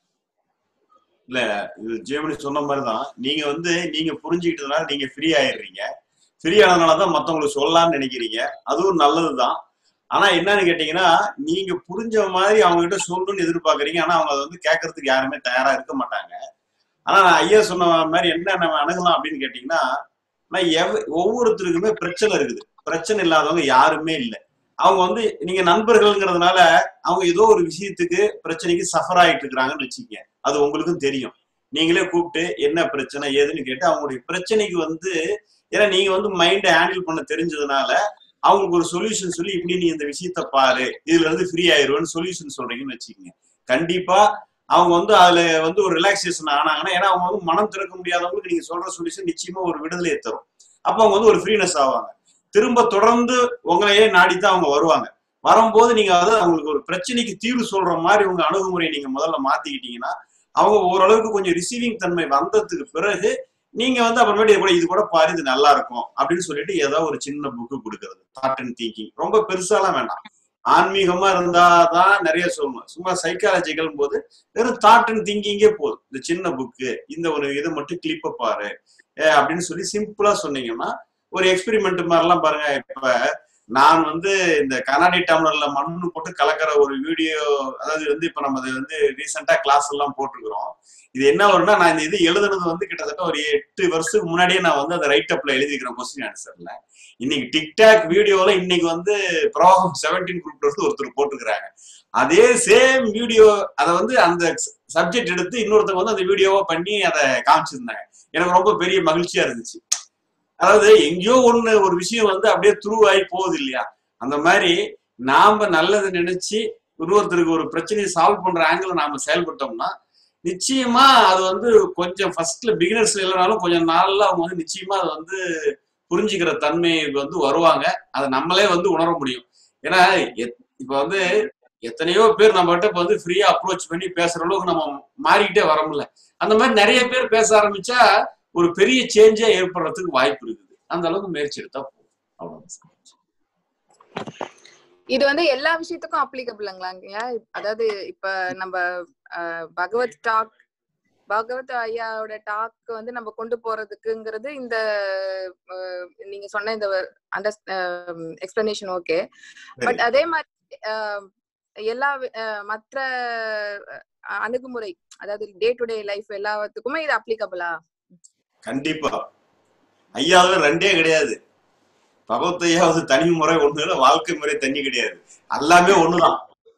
Speaker 3: இது ஜெயமணி சொன்ன மாதிரிதான் நீங்க வந்து நீங்க புரிஞ்சுக்கிட்டதுனால நீங்க ஃப்ரீ ஆயிடுறீங்க ஃப்ரீ ஆனதுனாலதான் மத்தவங்களுக்கு சொல்லலாம்னு நினைக்கிறீங்க அதுவும் நல்லதுதான் ஆனா என்னன்னு கேட்டீங்கன்னா நீங்க புரிஞ்ச மாதிரி அவங்க கிட்ட சொல்லணும்னு எதிர்பார்க்கறீங்க ஆனா அவங்க அதை வந்து கேட்கறதுக்கு யாருமே தயாரா இருக்க மாட்டாங்க ஆனா நான் ஐயா சொன்ன மாதிரி என்ன நம்ம அணுகலாம் அப்படின்னு கேட்டீங்கன்னா நான் எவ- ஒவ்வொருத்தருக்குமே பிரச்சனை இருக்குது பிரச்சனை இல்லாதவங்க யாருமே இல்லை அவங்க வந்து நீங்க நண்பர்கள்ங்கிறதுனால அவங்க ஏதோ ஒரு விஷயத்துக்கு பிரச்சனைக்கு சஃபர் ஆயிட்டு இருக்கிறாங்கன்னு வச்சுக்கங்க அது உங்களுக்கும் தெரியும் நீங்களே கூப்பிட்டு என்ன பிரச்சனை ஏதுன்னு கேட்டு அவங்களுடைய பிரச்சனைக்கு வந்து ஏன்னா நீங்க வந்து மைண்டை ஹேண்டில் பண்ண தெரிஞ்சதுனால அவங்களுக்கு ஒரு சொல்யூஷன் சொல்லி இப்படி நீ இந்த விஷயத்த பாரு இதுல இருந்து ஃப்ரீ ஆயிருவேன்னு சொல்யூஷன் சொல்றீங்கன்னு வச்சுக்கோங்க கண்டிப்பா அவங்க வந்து அதுல வந்து ஒரு ரிலாக்ஸேஷன் ஆனாங்கன்னா ஏன்னா அவங்க வந்து மனம் திறக்க முடியாதவங்களுக்கு நீங்க சொல்ற சொல்யூஷன் நிச்சயமா ஒரு விடுதலையை தரும் அப்ப அவங்க வந்து ஒரு ஃப்ரீனஸ் ஆவாங்க திரும்ப தொடர்ந்து உங்களையே நாடித்தான் அவங்க வருவாங்க வரும்போது நீங்க வந்து அவங்களுக்கு ஒரு பிரச்சனைக்கு தீர்வு சொல்ற மாதிரி உங்க அணுகுமுறையை நீங்க முதல்ல மாத்திக்கிட்டீங்கன்னா அவங்க ஓரளவுக்கு கொஞ்சம் ரிசீவிங் தன்மை வந்ததுக்கு பிறகு நீங்க வந்து அப்புறமேட்டு இது கூட இது கூட பாரு இது நல்லா இருக்கும் அப்படின்னு சொல்லிட்டு ஏதோ ஒரு சின்ன புக்கு கொடுக்கறது தாட் அண்ட் திங்கிங் ரொம்ப பெருசாலாம் வேண்டாம் ஆன்மீகமா இருந்தாதான் நிறைய சொல்லணும் சும்மா சைக்காலஜிக்கல் போது வெறும் தாட் அண்ட் திங்கிங்கே போதும் இந்த சின்ன புக்கு இந்த ஒரு இதை மட்டும் கிளிப்ப பாரு அஹ் அப்படின்னு சொல்லி சிம்பிளா சொன்னீங்கன்னா ஒரு எக்ஸ்பெரிமெண்ட் மாதிரிலாம் பாருங்க இப்ப நான் வந்து இந்த கண்ணாடி டம்ளர்ல மண்ணு போட்டு கலக்கிற ஒரு வீடியோ அதாவது வந்து இப்ப நம்ம இது வந்து ரீசெண்டா கிளாஸ் எல்லாம் போட்டிருக்கிறோம் இது என்ன வரும்னா நான் இந்த இது எழுதுனது வந்து கிட்டத்தட்ட ஒரு எட்டு வருஷத்துக்கு முன்னாடியே நான் வந்து அந்த ரைட் அப்ல எழுதிக்கிறேன் கொஸ்டின் ஆன்சர்ல இன்னைக்கு டிக்டாக் வீடியோல இன்னைக்கு வந்து ப்ராப்ளம் செவன்டீன் குரூப் வந்து ஒருத்தர் போட்டிருக்கிறாங்க அதே சேம் வீடியோ அதை வந்து அந்த சப்ஜெக்ட் எடுத்து இன்னொருத்தவங்க வந்து அந்த வீடியோவா பண்ணி அதை காமிச்சிருந்தாங்க எனக்கு ரொம்ப பெரிய மகிழ்ச்சியா இருந்துச்சு அதாவது எங்கேயோ ஒண்ணு ஒரு விஷயம் வந்து அப்படியே த்ரூ ஆகி போகுது இல்லையா அந்த மாதிரி நாம நல்லது நினைச்சு இன்னொருத்தருக்கு ஒரு பிரச்சனையை சால்வ் பண்ற ஆங்கிள் நாம செயல்பட்டோம்னா நிச்சயமா அது வந்து கொஞ்சம் ஃபர்ஸ்ட்ல பிகினர்ஸ் இல்லைனாலும் கொஞ்சம் நாள்ல அவங்க வந்து நிச்சயமா அது வந்து புரிஞ்சுக்கிற தன்மைக்கு வந்து வருவாங்க அதை நம்மளே வந்து உணர முடியும் ஏன்னா எத்- இப்ப வந்து எத்தனையோ பேர் நம்ம கிட்ட இப்ப வந்து ஃப்ரீயா அப்ரோச் பண்ணி பேசுற அளவுக்கு நம்ம மாறிக்கிட்டே வர முடியல அந்த மாதிரி நிறைய பேர் பேச ஆரம்பிச்சா ஒரு பெரிய சேஞ்சே ஏற்படுறதுக்கு வாய்ப்பு இருக்குது அந்த அளவுக்கு முயற்சி எடுத்தா போதும் அவ்வளவுதான்
Speaker 5: இது வந்து எல்லா விஷயத்துக்கும் அப்ளிகபிள்ங்களாங்க அதாவது இப்ப நம்ம அஹ், பகவத் டாக் பகவத் ஐயாவோட டாக் வந்து நம்ம கொண்டு போறதுக்குங்கிறது இந்த அஹ், நீங்க சொன்ன இந்த அண்டர் எக்ஸ்பிளனேஷன் ஓகே பட் அதே மாதிரி அஹ், எல்லா வி- அஹ், மற்ற அஹ், அணுகுமுறை அதாவது டே டு டே லைஃப் எல்லாத்துக்குமே இது அப்ளிகபிளா
Speaker 3: கண்டிப்பா ஐயாவது ரெண்டே கிடையாது பகவத் ஐயாவது தனி முறை ஒண்ணு இல்ல வாழ்க்கை முறை தனி கிடையாது எல்லாமே ஒண்ணுதான்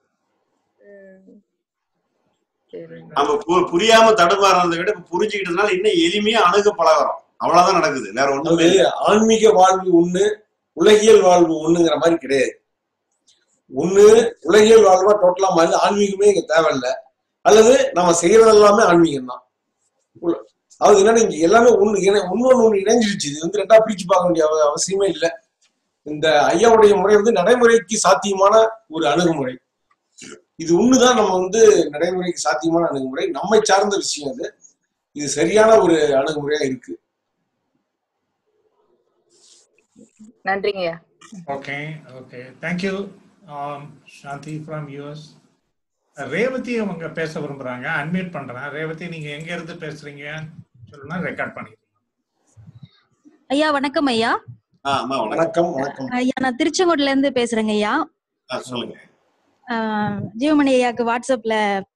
Speaker 3: நம்ம பு- புரியாம தடுமாறதை விட இப்ப புரிஞ்சுக்கிட்டதுனால இன்னும் எளிமையா அணுக பழகிறோம் அவ்வளவுதான் நடக்குது வேற ஒண்ணுமே
Speaker 2: அதாவது
Speaker 3: இல்லை
Speaker 2: ஆன்மீக வாழ்வு ஒண்ணு உலகியல் வாழ்வு ஒண்ணுங்கிற மாதிரி கிடையாது ஒண்ணு உலகியல் வாழ்வா டோட்டலா மாறி ஆன்மீகமே இங்க தேவையில்லை அல்லது நம்ம செய்யறது எல்லாமே ஆன்மீகம் தான் அதாவது என்னன்னா இங்க எல்லாமே ஒண்ணு இணை ஒன்னொன்னு ஒண்ணு இணைஞ்சிருச்சு இது வந்து ரெண்டா பிரிச்சு பார்க்க வேண்டிய அவ- அவசியமே இல்லை இந்த ஐயாவுடைய முறை வந்து நடைமுறைக்கு சாத்தியமான ஒரு அணுகுமுறை இது ஒண்ணுதான் நம்ம வந்து நடைமுறைக்கு சாத்தியமான அணுகுமுறை நம்மை சார்ந்த விஷயம் அது இது சரியான ஒரு அணுகுமுறையா இருக்கு
Speaker 5: நன்றிங்கய்யா
Speaker 1: okay okay thank you Shanthi from US Revathi அவங்க பேச விரும்புறாங்க அன்மியூட் பண்றேன் ரேவதி நீங்க எங்க இருந்து பேசுறீங்க சொல்லுனா ரெக்கார்ட் பண்ணிக்கலாம்
Speaker 6: ஐயா வணக்கம் ஐயா
Speaker 3: ஆ, அம்மா வணக்கம்
Speaker 2: வணக்கம் வணக்கம்
Speaker 6: ஐயா நான் திருச்செங்கோட்டுல இருந்து பேசுறேங்க ஐயா
Speaker 3: ஆ, சொல்லுங்க
Speaker 6: ஆஹ் ஜீவமணி ஐயாக்கு வாட்ஸ்அப்ல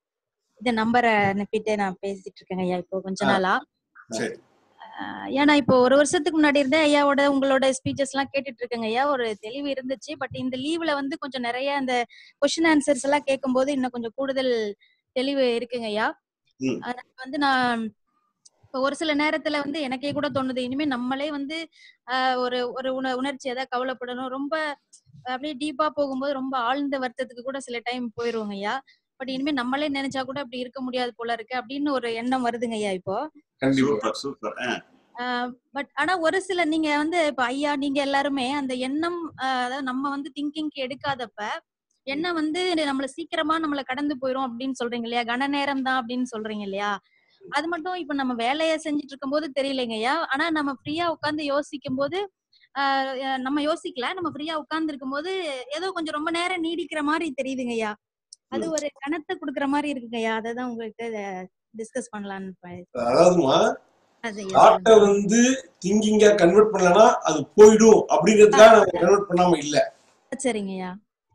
Speaker 6: இந்த நம்பரை அனுப்பிட்டு நான் பேசிட்டு இருக்கேங்க ஐயா இப்போ கொஞ்ச
Speaker 3: ஆ.
Speaker 6: நாளா
Speaker 3: சரி
Speaker 6: ஆஹ் ஏன்னா இப்போ ஒரு வருஷத்துக்கு முன்னாடி இருந்தே ஐயாவோட உங்களோட ஸ்பீச்சஸ் எல்லாம் கேட்டுட்டு இருக்கேங்க ஐயா ஒரு தெளிவு இருந்துச்சு பட் இந்த லீவ்ல வந்து கொஞ்சம் நிறைய இந்த கொஸ்டின் ஆன்சர்ஸ் எல்லாம் கேட்கும்போது இன்னும் கொஞ்சம் கூடுதல் தெளிவு இருக்குங்க ஐயா
Speaker 3: ம்.
Speaker 6: அதனால வந்து நான் இப்போ ஒரு சில நேரத்துல வந்து எனக்கே கூட தோணுது இனிமே நம்மளே வந்து ஆஹ் ஒரு ஒரு உண உணர்ச்சி ஏதாவது கவலைப்படணும் ரொம்ப அப்படியே டீப்பா போகும்போது ரொம்ப ஆழ்ந்த வருத்தத்துக்கு கூட சில டைம் போயிருவோங்க ஐயா பட் இனிமே நம்மளே நினைச்சா கூட அப்படி இருக்க முடியாது போல இருக்கு அப்படின்னு ஒரு எண்ணம் வருதுங்க ஐயா இப்போ
Speaker 2: கண்டிப்பா
Speaker 3: சூப்பர் சூப்பர்
Speaker 6: பட் ஆனா ஒரு சில நீங்க வந்து இப்ப ஐயா நீங்க எல்லாருமே அந்த எண்ணம் ஆஹ் அதாவது நம்ம வந்து திங்கிங்க்கு எடுக்காதப்ப எண்ணம் வந்து நம்மள சீக்கிரமா நம்மள கடந்து போயிரும் அப்படின்னு சொல்றீங்க இல்லையா கன நேரம் தான் அப்படின்னு சொல்றீங்க இல்லையா அது மட்டும் இப்ப நம்ம வேலையை செஞ்சுட்டு இருக்கும்போது தெரியலைங்க ஐயா ஆனா நம்ம ஃப்ரீயா உட்கார்ந்து யோசிக்கும் போது ஆஹ் அஹ் நம்ம யோசிக்கல நம்ம ஃப்ரீயா உட்கார்ந்து இருக்கும்போது ஏதோ கொஞ்சம் ரொம்ப நேரம் நீடிக்கிற மாதிரி தெரியுதுங்க ஐயா அது ஒரு கணத்தை குடுக்குற மாதிரி இருக்குங்க ஐயா அதை தான் உங்கள்கிட்ட டிஸ்கஸ் பண்ணலான்னு ப-
Speaker 2: அதாவதுமா
Speaker 6: அது
Speaker 2: தாட்டை வந்து திங்கிங்கா கன்வெர்ட் பண்ணலனா அது போயிடும் அப்படிங்கிறதுக்காக நம்ம கன்வெர்ட் பண்ணாம இல்ல
Speaker 6: சரிங்க ஐயா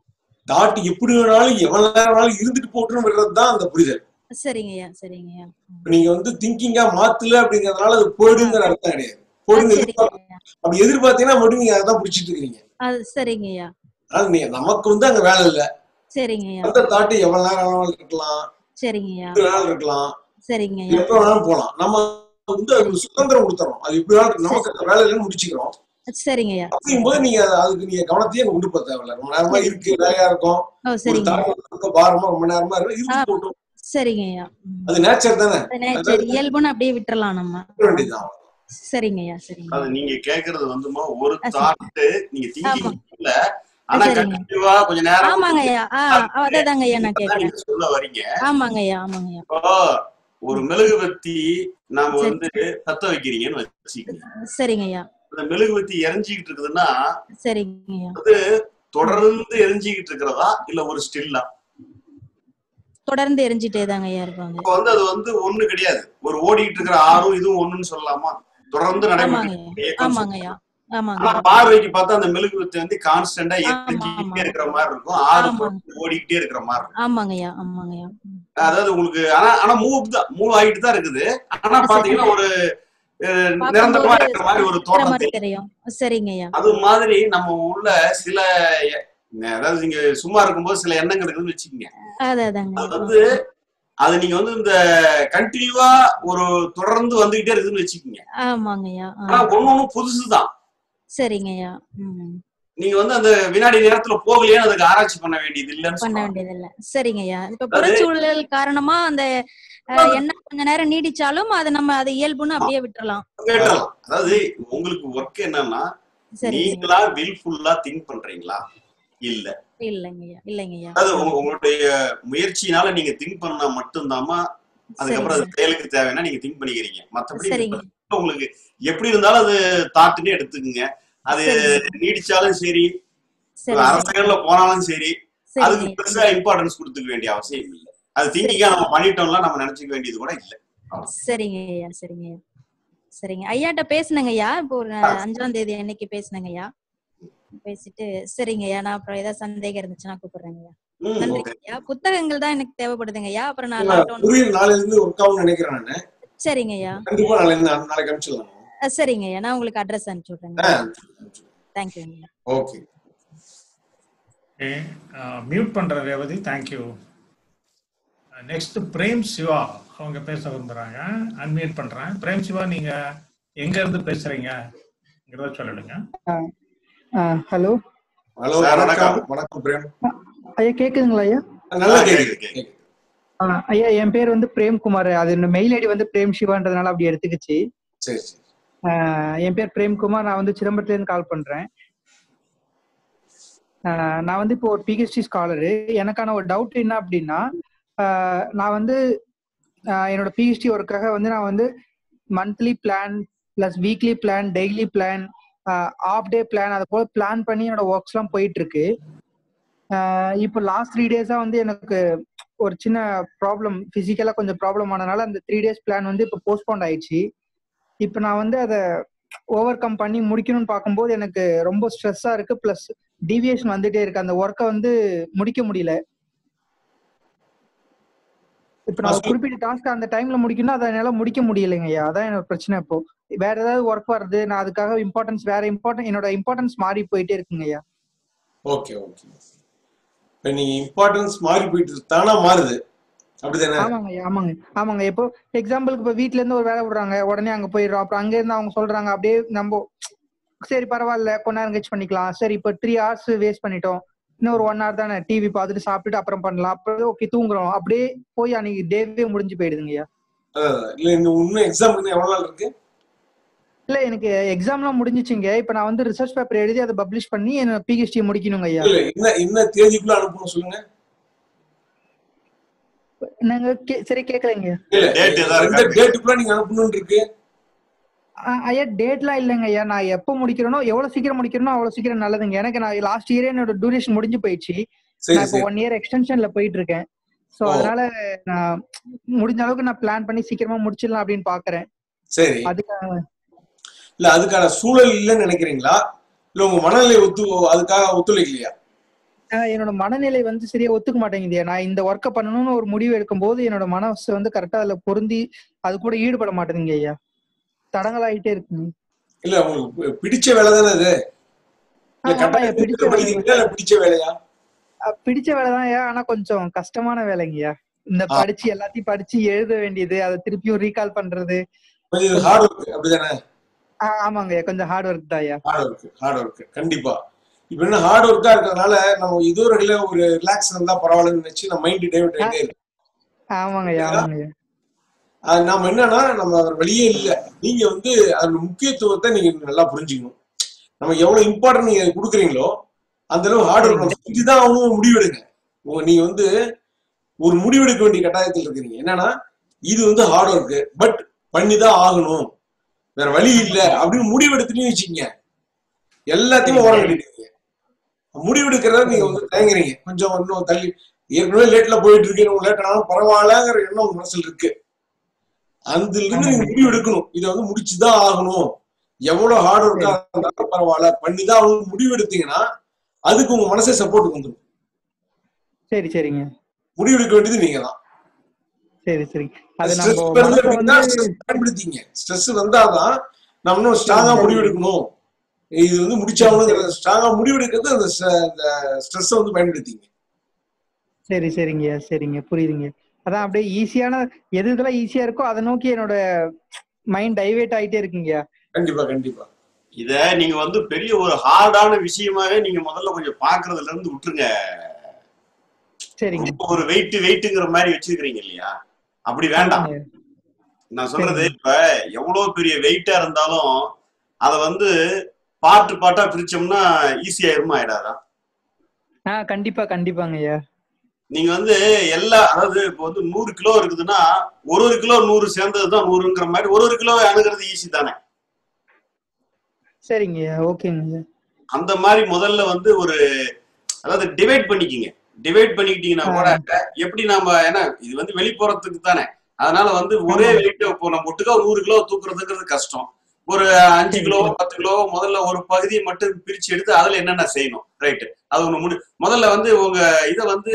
Speaker 2: தாட் எப்படி வேணாலும் எவ்வளவு நேரம் வேணாலும் இருந்துட்டு போட்டுருன்றது தான் அந்த புரிதல்
Speaker 6: சரிங்கய்யா சரிங்கய்யா
Speaker 2: இப்ப நீங்க வந்து திங்கிங்கா மாத்தல அப்படிங்கறதுனால அது போயிடுங்கிற அர்த்தம் கிடையாது போயிடுங்க எதிர்பார்க்க
Speaker 6: சரிங்கய்யா
Speaker 2: அப்படி எதிர்பார்த்தீங்கன்னா மறுபடியும் நீங்க அதான் பிடிச்சிட்டு இருக்கீங்க
Speaker 6: அது சரிங்கய்யா
Speaker 2: அதாவது நீங்க நமக்கு வந்து அங்க வேலை இல்ல
Speaker 6: சரிங்கய்யா
Speaker 2: அந்த தாட்டு எவ்வளவு நேரம் வேணாலும் இருக்கலாம்
Speaker 6: சரிங்கய்யா
Speaker 2: எப்படி வேணாலும் இருக்கலாம்
Speaker 6: சரிங்கய்யா
Speaker 2: எப்ப வேணாலும் போலாம் நம்ம வந்து அதுக்கு சுதந்திரம் கொடுத்துறோம் அது எப்படி வேணாலும் நமக்கு அந்த வேலை இல்லைன்னு முடிச்சுக்கிறோம்
Speaker 6: சரிங்கய்யா
Speaker 2: அப்படிங்கும்போது நீங்க அதுக்கு நீங்க கவனத்தையே அங்க கொண்டு போக தேவையில்ல ரொம்ப நேரமா இருக்கு வேலையா இருக்கும்
Speaker 6: ஓ
Speaker 2: ஒரு
Speaker 6: சரிங்க
Speaker 2: தாக்கம் ரொம்ப பாரமா ரொம்ப நேரமா இருக்கு இருந்து போட்டும்
Speaker 6: சரிங்கய்யா ம்.
Speaker 2: அது நேச்சர் தானே
Speaker 6: அது நேச்சர் இயல்புன்னு அப்படியே விட்டுறலாம் நம்ம
Speaker 2: விட்டுற வேண்டியதுதான்
Speaker 6: சரிங்கய்யா சரிங்க
Speaker 3: அது நீங்க கேக்குறது வந்துமா ஒரு
Speaker 6: ஆ, சரி.
Speaker 3: தாட்டு நீங்க திங்கிங் இல்ல ஆனா
Speaker 6: சரிங்க.
Speaker 3: கண்டிப்பா கொஞ்ச நேரம்
Speaker 6: ஆமாங்க ஐயா ஆ அதேதாங்க ஐயா நான்
Speaker 3: இப்பதான்
Speaker 6: கேக்குறேன்
Speaker 3: நீங்க சொல்ல வரீங்க
Speaker 6: ஆமாங்க ஐயா ஆமாங்க ஐயா
Speaker 3: இப்போ ஒரு மெழுகுவத்தி நாம
Speaker 6: சரி.
Speaker 3: வந்து பத்த வைக்கிறீங்கன்னு வச்சுக்கோங்க
Speaker 6: சரிங்க ஐயா
Speaker 3: அந்த மெழுகுவத்தி எரிஞ்சுக்கிட்டு இருக்குதுன்னா
Speaker 6: சரிங்க ஐயா
Speaker 3: தொடர்ந்து எரிஞ்சுக்கிட்டு இருக்கிறதா இல்ல ஒரு ஸ்டில்லா
Speaker 6: தொடர்ந்து எரிஞ்சிட்டே தாங்க ஐயா இருப்பாங்க
Speaker 3: இப்போ வந்து அது வந்து ஒண்ணு கிடையாது ஒரு ஓடிட்டு இருக்கிற ஆறும் இதுவும் ஒண்ணுன்னு சொல்லலாமா தொடர்ந்து
Speaker 6: ஆமாங்க
Speaker 3: நடைபெற்று இயக்கம்
Speaker 6: ஆமாங்கய்யா ஆமாங்க
Speaker 3: ஆனா பார்வைக்கு பார்த்தா அந்த மெழுகுவத்தி வந்து கான்ஸ்டன்டா
Speaker 6: ஆமா,
Speaker 3: எரிஞ்சுக்கிட்டே
Speaker 6: ஆமா.
Speaker 3: இருக்கிற மாதிரி இருக்கும் ஆறு
Speaker 6: ஆமாங்க.
Speaker 3: பொருட்கள் ஓடிக்கிட்டே இருக்கிற மாதிரி இருக்கும்
Speaker 6: ஆமாங்கய்யா ஆமாங்கய்யா ம்.
Speaker 3: அதாவது உங்களுக்கு ஆனா ஆனா மூவ் தான் மூவ் ஆகிட்டு தான் இருக்குது ஆனா
Speaker 6: சரி.
Speaker 3: பாத்தீங்கன்னா ஒரு அஹ்,
Speaker 6: பார்க்கும்போது
Speaker 3: நிரந்தரமா இருக்கிற மாதிரி ஒரு
Speaker 6: இருக்கிற
Speaker 3: தோற்றம்
Speaker 6: மாதிரி
Speaker 3: தெரியும்
Speaker 6: தெரியும் சரிங்கய்யா
Speaker 3: அது மாதிரி நம்ம உள்ள சில எ- அதாவது நீங்க சும்மா இருக்கும்போது சில எண்ணங்கள் இருக்குதுன்னு வச்சுக்கோங்க
Speaker 6: அது அதாங்க
Speaker 3: அது வந்து அது நீங்க வந்து இந்த கண்டினியூவா ஒரு தொடர்ந்து வந்துகிட்டே இருக்குதுன்னு வச்சுக்கோங்க
Speaker 6: ஆமாங்கய்யா ஆ.
Speaker 3: ஆனா ஒண்ணு ஒண்ணு புதுசுதான்
Speaker 6: சரிங்கய்யா ம்
Speaker 3: நீங்க வந்து அந்த வினாடி நேரத்துல போகலையே அதுக்கு ஆராய்ச்சி பண்ண வேண்டியது இல்லைன்னு
Speaker 6: பண்ண
Speaker 3: சொல்றாங்க
Speaker 6: வேண்டியது இல்ல சரிங்கய்யா இப்ப புறச்சூழல் காரணமா அந்த அஹ், எண்ணெய் கொஞ்ச நேரம் நீடிச்சாலும் அது நம்ம அது இயல்புன்னு அப்படியே விட்டுறலாம்
Speaker 3: கேட்டலாம் அதாவது உங்களுக்கு ஒர்க் என்னன்னா
Speaker 6: சரிங்க
Speaker 3: நீங்களா வில்ஃபுல்லா திங்க் பண்றீங்களா இல்ல
Speaker 6: இல்லைங்கய்யா இல்லைங்கய்யா
Speaker 3: அதாவது உங்க- உங்களுடைய முயற்சினால நீங்க திங்க் பண்ணா மட்டும்தாம்மா அதுக்கப்புறம் அது
Speaker 6: சரிங்க
Speaker 3: செயலுக்கு தேவைன்னா நீங்க திங்க் பண்ணிக்கிறீங்க மத்தபடி
Speaker 6: சரிங்க
Speaker 3: இப்ப உங்களுக்கு எப்படி இருந்தாலும் அது தாட்டுன்னு எடுத்துக்குங்க அது
Speaker 6: சரிங்க
Speaker 3: நீடிச்சாலும் சரி
Speaker 6: சரிங்க
Speaker 3: அரசியல்ல போனாலும் சரி அதுக்கு
Speaker 6: சரிங்க
Speaker 3: பெருசா இம்பார்ட்டன்ஸ் கொடுத்துக்க வேண்டிய அவசியம் இல்லை அது திங்கிங்கா நம்ம பண்ணிட்டோம்னா நம்ம நினைச்சுக்க வேண்டியது கூட இல்ல
Speaker 6: சரிங்க ஐயா சரிங்க ஐயா சரிங்க ஐயாட்ட பேசுனங்க ஐயா இப்போ ஒரு அஞ்சாம் தேதி அன்னைக்கு பேசுனங்க ஐயா பேசிட்டு சரிங்க ஐயா நான் அப்புறம் ஏதாவது சந்தேகம் இருந்துச்சுன்னா கூப்பிடுறேங்க ஐயா
Speaker 3: ம்,
Speaker 6: நன்றி
Speaker 3: okay.
Speaker 6: ஐயா புத்தகங்கள் தான் எனக்கு தேவைப்படுதுங்க ஐயா அப்புறம் நான்
Speaker 2: இல்ல,
Speaker 6: லாக்டவுன்
Speaker 2: புரியல நாளைல இருந்து ஒர்க் ஆகும்னு நினைக்கிறேன் நானு
Speaker 6: சரிங்க ஐயா
Speaker 2: கண்டிப்பா நாளைல இருந்து நாளைக்கு அனுப்பிச்சிடலாம்
Speaker 6: அஹ் சரிங்க ஐயா நான் உங்களுக்கு அட்ரஸ் அனுப்பிச்சு விட்றேங்க தேங்க்யூ ஐயா
Speaker 2: ஓகே
Speaker 1: மியூட் பண்ற ரேவதி தேங்க்யூ நெக்ஸ்ட் பிரேம் சிவா அவங்க பேச விரும்புறாங்க அன்மியூட் பண்றேன் பிரேம் சிவா நீங்க எங்க இருந்து பேசுறீங்கிறத சொல்லிடுங்க
Speaker 7: ஹலோ
Speaker 2: ஹலோ
Speaker 3: சார்,
Speaker 2: வணக்கம்
Speaker 3: வணக்கம்.
Speaker 2: வணக்கம் பிரேம்
Speaker 7: ஐயா கேக்குதுங்களா ஐயா
Speaker 2: நல்லா
Speaker 3: ஆ,
Speaker 2: கேக்குது
Speaker 3: கேக்குது, கேக்குது.
Speaker 7: ஆ, ஐயா என் பேர் வந்து பிரேம்குமார் அது என்னோட மெயில் ஐடி வந்து பிரேம் சிவான்றதுனால அப்படி எடுத்துக்கிச்சு
Speaker 2: சரி சரி
Speaker 7: ஆ, என் பேர் பிரேம்குமார் நான் வந்து சிதம்பரத்துல இருந்து கால் பண்றேன் ஆ, நான் வந்து இப்போ ஒரு பிஹெச்டி ஸ்காலரு எனக்கான ஒரு டவுட் என்ன அப்படின்னா ஆ, நான் வந்து ஆ, என்னோட பிஹெச்டி ஒர்க்காக வந்து நான் வந்து monthly plan plus weekly plan daily plan of day plan அதை போல பிளான் பண்ணி என்னோட ஒர்க்ஸ்லாம் போயிட்டு இருக்கு ஆஹ் இப்போ லாஸ்ட் த்ரீ டேஸா வந்து எனக்கு ஒரு சின்ன ப்ராப்ளம் பிசிக்கலா கொஞ்சம் ப்ராப்ளம் ஆனதுனால அந்த த்ரீ டேஸ் பிளான் வந்து இப்போ போஸ்ட்போன் ஆயிடுச்சு இப்போ நான் வந்து அதை ஓவர் கம் பண்ணி முடிக்கணும்னு பார்க்கும்போது எனக்கு ரொம்ப ஸ்ட்ரெஸ்ஸா இருக்கு ப்ளஸ் டிவியேஷன் வந்துட்டே இருக்கு அந்த ஒர்க்கை வந்து முடிக்க முடியல இப்போ நான் ஒரு குறிப்பிட்ட டாஸ்க் அந்த டைம்ல முடிக்கணும் அதை என்னால முடிக்க முடியலைங்க ஐயா அதான் என்னோட பிரச்சனை இப்போ வேற ஏதாவது ஒர்க் வருது நான் அதுக்காக இம்பார்ட்டன்ஸ் வேற இம்பார்ட்டன் என்னோட இம்பார்ட்டன்ஸ் மாறி போயிட்டே இருக்குங்க ஐயா
Speaker 2: ஓகே ஓகே இப்ப நீங்க இம்பார்ட்டன்ஸ் மாறி போயிட்டு இருக்கு. தானா மாறுது அப்படிதானே
Speaker 7: ஆமாங்க ஐயா, ஆமாங்க ஆமாங்க இப்போ எக்ஸாம்பிளுக்கு இப்போ வீட்ல இருந்து ஒரு வேலை விடுறாங்க உடனே அங்க போயிடுறோம் அப்புறம் அங்க இருந்து அவங்க சொல்றாங்க அப்படியே நம்ம சரி பரவாயில்ல கொஞ்ச நேரம் கழிச்சு பண்ணிக்கலாம் சரி இப்போ த்ரீ ஹவர்ஸ் வேஸ்ட் பண்ணிட்டோம் இன்னும் ஒரு ஒன் ஹவர் தானே டிவி பார்த்துட்டு சாப்பிட்டுட்டு அப்புறம் பண்ணலாம் அப்புறம் ஓகே தூங்குறோம் அப்படியே போய் அன்னைக்கு டேவே முடிஞ்சு போயிடுதுங்க ஐயா
Speaker 2: அதான். இல்ல இன்னும் இன்னும் எக்ஸாம் இன்னும் எவ்வளவு நாள் இருக்கு
Speaker 7: இல்ல எனக்கு எக்ஸாம்லாம் முடிஞ்சிச்சுங்க இப்போ நான் வந்து ரிசர்ச் பேப்பர் எழுதி அதை பப்ளிஷ் பண்ணி என்ன பிஹெச்டி முடிக்கணுங்க ஐயா
Speaker 2: இல்ல என்ன என்ன தேதிக்குள்ள அனுப்பணும் சொல்லுங்க
Speaker 7: நாங்க கே- சரி கேட்கலைங்க
Speaker 2: இல்ல
Speaker 3: Date ஏதாவது
Speaker 2: எந்த
Speaker 3: இருக்கா?
Speaker 2: டேட்டுக்குள்ள நீங்க அனுப்பணும்னு இருக்கு
Speaker 7: ஆ- ஐயா டேட்லாம் இல்லைங்க ஐயா நான் எப்போ முடிக்கிறேனோ எவ்வளவு சீக்கிரம் முடிக்கிறேனோ அவ்வளவு சீக்கிரம் நல்லதுங்க எனக்கு நான் லாஸ்ட் இயரே என்னோட டியூரேஷன் முடிஞ்சு போயிடுச்சு
Speaker 2: சரி
Speaker 7: நான் இப்போ
Speaker 2: சரி
Speaker 7: ஒன் இயர் எக்ஸ்டென்ஷன்ல போயிட்டு இருக்கேன் ஸோ
Speaker 2: ஓ.
Speaker 7: அதனால நான் முடிஞ்ச அளவுக்கு நான் பிளான் பண்ணி சீக்கிரமா முடிச்சிடலாம் அப்படின்னு பாக்குறேன்
Speaker 2: சரி
Speaker 7: அதுக்காக
Speaker 2: இல்ல அதுக்கான சூழல் இல்லைன்னு நினைக்கிறீங்களா இல்ல உங்க மனநிலை ஒத்து அதுக்காக ஒத்துழைக்கலையா
Speaker 7: ஆஹ் என்னோட மனநிலை வந்து சரியா ஒத்துக்க மாட்டேங்குது நான் இந்த ஒர்க்கை பண்ணணும்னு ஒரு முடிவு எடுக்கும்போது என்னோட மனசு வந்து கரெக்டா அதுல பொருந்தி அது கூட ஈடுபட மாட்டேங்குங்க ஐயா தடங்கலாயிட்டே இருக்குங்க
Speaker 2: இல்ல உங்களுக்கு பி- பிடிச்ச வேலை தானே அது இல்ல
Speaker 7: ஆமா, ஆமா,
Speaker 2: கட்டாயத்துல
Speaker 7: பிடிச்ச வேலை.
Speaker 2: படிக்கிறீங்களா இல்ல பிடிச்ச வேலையா
Speaker 7: அஹ் பிடிச்ச வேலை தான் ஐயா ஆனா கொஞ்சம் கஷ்டமான வேலைங்கய்யா இந்த
Speaker 2: ஆ.
Speaker 7: படிச்சு எல்லாத்தையும் படிச்சு எழுத வேண்டியது அதை திருப்பியும் ரீகால் பண்றது
Speaker 2: கொஞ்சம் ஹார்ட் ஒர்க் அப்படிதானே
Speaker 7: ஆஹ் ஆமாங்க ஐயா கொஞ்சம் ஹார்ட் ஒர்க் தான் ஐயா
Speaker 2: ஹார்ட் ஒர்க் ஹார்ட் ஒர்க் கண்டிப்பா இப்ப என்ன ஹார்ட் ஒர்க்கா இருக்கிறதுனால நம்ம இதோ ஒரு அடியில ஒரு ரிலாக்ஸ் இருந்தா பரவாயில்லன்னு நினைச்சு நம்ம மைண்ட் டைவர்ட் ஆகிட்டே இருக்கு
Speaker 7: ஆமாங்க ஐயா ஆமாங்க ஐயா
Speaker 2: அது நாம என்னன்னா நம்ம வேற வழியே இல்ல நீங்க வந்து அதோட முக்கியத்துவத்தை நீங்க நல்லா புரிஞ்சுக்கணும் நம்ம எவ்வளவு இம்பார்ட்டன்ட் நீங்க கொடுக்குறீங்களோ அந்த அளவு ஹார்ட் ஒர்க் நம்ம செஞ்சுதான் அவனும் முடிவெடுங்க உங்க நீங்க வந்து ஒரு முடிவெடுக்க வேண்டிய கட்டாயத்தில் இருக்கிறீங்க என்னன்னா இது வந்து ஹார்ட் ஒர்க் பட் பண்ணிதான் ஆகணும் வேற வழி இல்ல அப்படின்னு முடிவெடுத்துன்னு வச்சுக்கீங்க எல்லாத்தையும் ஓரம் கட்டிட்டீங்க முடிவெடுக்கிறத நீங்க வந்து தயங்குறீங்க கொஞ்சம் இன்னும் தள்ளி ஏற்கனவே லேட்ல போயிட்டு இருக்கீங்க லேட் ஆனாலும் பரவாயில்லங்கிற எண்ணம் உங்க மனசுல இருக்கு அதுல இருந்து நீங்க
Speaker 7: ஆமாங்க
Speaker 2: முடிவு எடுக்கணும் இதை வந்து முடிச்சுதான் ஆகணும் எவ்வளவு ஹார்ட் ஒர்க்கா
Speaker 7: சரி
Speaker 2: இருந்தாலும் பரவாயில்ல பண்ணிதான் ஆகணும் முடிவு எடுத்தீங்கன்னா அதுக்கு உங்க மனசே சப்போர்ட் வந்துடும்
Speaker 7: சரி சரிங்க
Speaker 2: முடிவு எடுக்க வேண்டியது நீங்க தான்
Speaker 7: சரி சரி அது
Speaker 2: ஸ்ட்ரெஸ்
Speaker 7: நம்ம
Speaker 2: வருது
Speaker 7: மனசை
Speaker 2: அப்படின்னா
Speaker 7: வந்து
Speaker 2: ஸ்ட்ரெஸ் பயன்படுத்திங்க ஸ்ட்ரெஸ் வந்தாதான் நம்ம இன்னும் ஸ்ட்ராங்கா
Speaker 7: சரி
Speaker 2: முடிவு
Speaker 7: சரிங்க
Speaker 2: எடுக்கணும் இது வந்து
Speaker 7: சரி
Speaker 2: முடிச்சாகணுங்கிற
Speaker 7: சரி
Speaker 2: ஸ்ட்ராங்கா முடிவு எடுக்கிறது அந்த ஸ்ட்ரெஸ்ஸை வந்து பயன்படுத்திங்க
Speaker 7: சரி சரிங்க சரிங்க புரியுதுங்க அதான் அப்படியே ஈஸியான எது இதெல்லாம் ஈஸியா இருக்கோ அதை நோக்கி என்னோட மைண்ட் டைவேட் ஆயிட்டே இருக்குங்க
Speaker 2: கண்டிப்பா கண்டிப்பா
Speaker 3: இத நீங்க வந்து பெரிய ஒரு ஹார்டான விஷயமாவே நீங்க முதல்ல கொஞ்சம் பாக்குறதுல இருந்து விட்டுருங்க
Speaker 7: சரிங்க
Speaker 3: ரொம்ப ஒரு வெயிட் வெயிட்டுங்கிற மாதிரி வச்சிருக்கிறீங்க இல்லையா அப்படி வேண்டாம்
Speaker 7: ஆமாங்க
Speaker 3: நான் சொல்றது
Speaker 7: சரிங்க
Speaker 3: இப்ப எவ்வளவு பெரிய வெயிட்டா இருந்தாலும் அத வந்து பாட்டு பாட்டா பிரிச்சோம்னா ஈஸியா ஆயிருமா ஆயிடாதா
Speaker 7: ஆ கண்டிப்பா கண்டிப்பாங்க ஐயா
Speaker 3: நீங்க வந்து எல்லா அதாவது இப்போ வந்து நூறு கிலோ இருக்குதுன்னா ஒரு ஒரு கிலோ நூறு சேர்ந்ததுதான் நூறுங்கிற மாதிரி ஒரு ஒரு கிலோ அணுகிறது ஈஸி தானே
Speaker 7: சரிங்க ஐயா ஓகேங்க ஐயா
Speaker 3: அந்த மாதிரி முதல்ல வந்து ஒரு அதாவது டிவைட் பண்ணிக்கிங்க டிவைட் பண்ணிக்கிட்டீங்கன்னா
Speaker 7: ஆ
Speaker 3: கூட எப்படி நாம ஏன்னா இது வந்து வெளிப்புறத்துக்கு தானே அதனால வந்து ஒரே
Speaker 7: ஆமாங்க
Speaker 3: வெயிட் இப்போ நம்ம ஒட்டுக்கா ஒரு நூறு கிலோ தூக்குறதுங்கிறது கஷ்டம் ஒரு அஞ்சு
Speaker 7: சரி
Speaker 3: கிலோ
Speaker 7: சரி
Speaker 3: பத்து கிலோ முதல்ல ஒரு பகுதியை மட்டும் பிரிச்சு எடுத்து அதுல என்னென்ன செய்யணும் ரைட்டு அது ஒண்ணு முடி முதல்ல வந்து உங்க இதை வந்து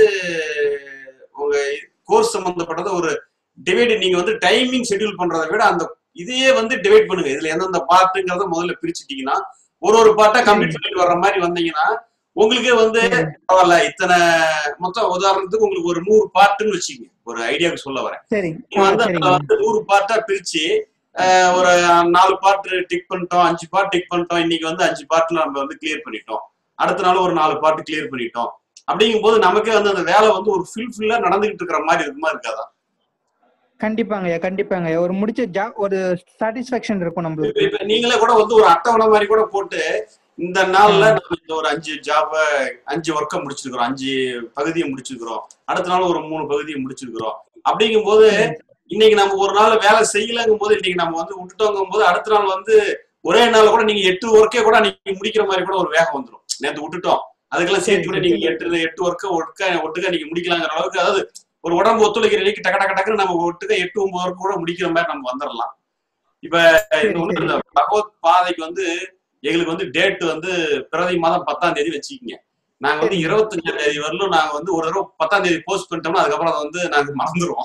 Speaker 3: உங்க கோர்ஸ் சம்பந்தப்பட்டத ஒரு டிவைட் நீங்க வந்து டைமிங் ஷெட்யூல் பண்றதை விட அந்த இதையே வந்து டிவைட் பண்ணுங்க இதுல எந்தெந்த பார்ட்டுங்கிறத முதல்ல பிரிச்சுட்டீங்கன்னா ஒரு ஒரு பார்ட்டா கம்ப்ளீட்
Speaker 7: சரிங்க
Speaker 3: பண்ணிட்டு வர்ற மாதிரி வந்தீங்கன்னா உங்களுக்கே வந்து
Speaker 7: சரிங்க
Speaker 3: பரவாயில்ல இத்தனை மொத்தம் உதாரணத்துக்கு உங்களுக்கு ஒரு நூறு பார்ட்டுன்னு வச்சுக்கோங்க ஒரு ஐடியாவுக்கு சொல்ல வரேன்
Speaker 7: சரிங்க
Speaker 3: நீங்க
Speaker 7: ஆ
Speaker 3: வந்து அதுல
Speaker 7: சரிங்க
Speaker 3: வந்து நூறு பார்ட்டா பிரிச்சு அஹ், ஒரு நாலு பார்ட் டிக் பண்ணிட்டோம் அஞ்சு பார்ட் டிக் பண்ணிட்டோம் இன்னைக்கு வந்து அஞ்சு பார்ட்ல நம்ம வந்து கிளியர் பண்ணிட்டோம் அடுத்த நாள் ஒரு நாலு பார்ட் கிளியர் பண்ணிட்டோம் அப்படிங்கும் போது நமக்கே வந்து அந்த வேலை வந்து ஒரு ஃபில்ஃபுல்லா நடந்துகிட்டு இருக்கிற மாதிரி இருக்குமா இருக்காதா
Speaker 7: கண்டிப்பாங்க ஐயா கண்டிப்பாங்க ஐயா ஒரு முடிச்ச ஜா ஒரு சாட்டிஸ்ஃபேக்ஷன் இருக்கும்
Speaker 3: இப்ப
Speaker 7: நம்மளுக்கு
Speaker 3: இப்ப நீங்களே கூட வந்து ஒரு அட்டவணை மாதிரி கூட போட்டு இந்த நாள்ல
Speaker 7: ஆ
Speaker 3: நம்ம இந்த ஒரு அஞ்சு ஜாப அஞ்சு ஒர்க்கை முடிச்சிருக்கிறோம் அஞ்சு பகுதியை முடிச்சிருக்கிறோம் அடுத்த நாள் ஒரு மூணு பகுதியை முடிச்சிருக்கிறோம் அப்படிங்கும் போது
Speaker 7: சரிங்க
Speaker 3: இன்னைக்கு நம்ம ஒரு நாள் வேலை செய்யலங்கும் போது இன்னைக்கு நம்ம வந்து விட்டுட்டோங்கும் போது அடுத்த நாள் வந்து ஒரே நாள் கூட நீங்க எட்டு ஒர்க்கே கூட நீங்க முடிக்கிற மாதிரி கூட ஒரு வேகம் வந்துடும் நேத்து விட்டுட்டோம் அதுக்கெல்லாம்
Speaker 7: சரி
Speaker 3: சேர்த்து கூட
Speaker 7: சரி
Speaker 3: நீங்க எட்டு எட்டு ஒர்க்க ஒட்டுக்க ஒட்டுக்க நீங்க முடிக்கலாங்கிற அளவுக்கு அதாவது ஒரு உடம்பு ஒத்துழைக்கிற நிலைக்கு டக்கு டக்கு டக்குன்னு நம்ம ஒட்டுக்க எட்டு ஒன்பது ஒர்க்கு கூட முடிக்கிற மாதிரி நம்ம வந்துடலாம் இப்ப
Speaker 7: சரி
Speaker 3: இந்த ஒண்ணு
Speaker 7: சரி
Speaker 3: இந்த பகவத் பாதைக்கு வந்து எங்களுக்கு வந்து டேட் வந்து பிறவி மாதம் பத்தாம் தேதி வச்சுக்கிங்க நாங்க வந்து
Speaker 7: சரிங்க
Speaker 3: இருபத்தஞ்சாம் தேதி வரலும் நாங்க வந்து ஒரு தடவை பத்தாம் தேதி போஸ்ட் பண்ணிட்டோம்னா அதுக்கப்புறம் அதை வந்து நாங்க மறந்துடுவோம்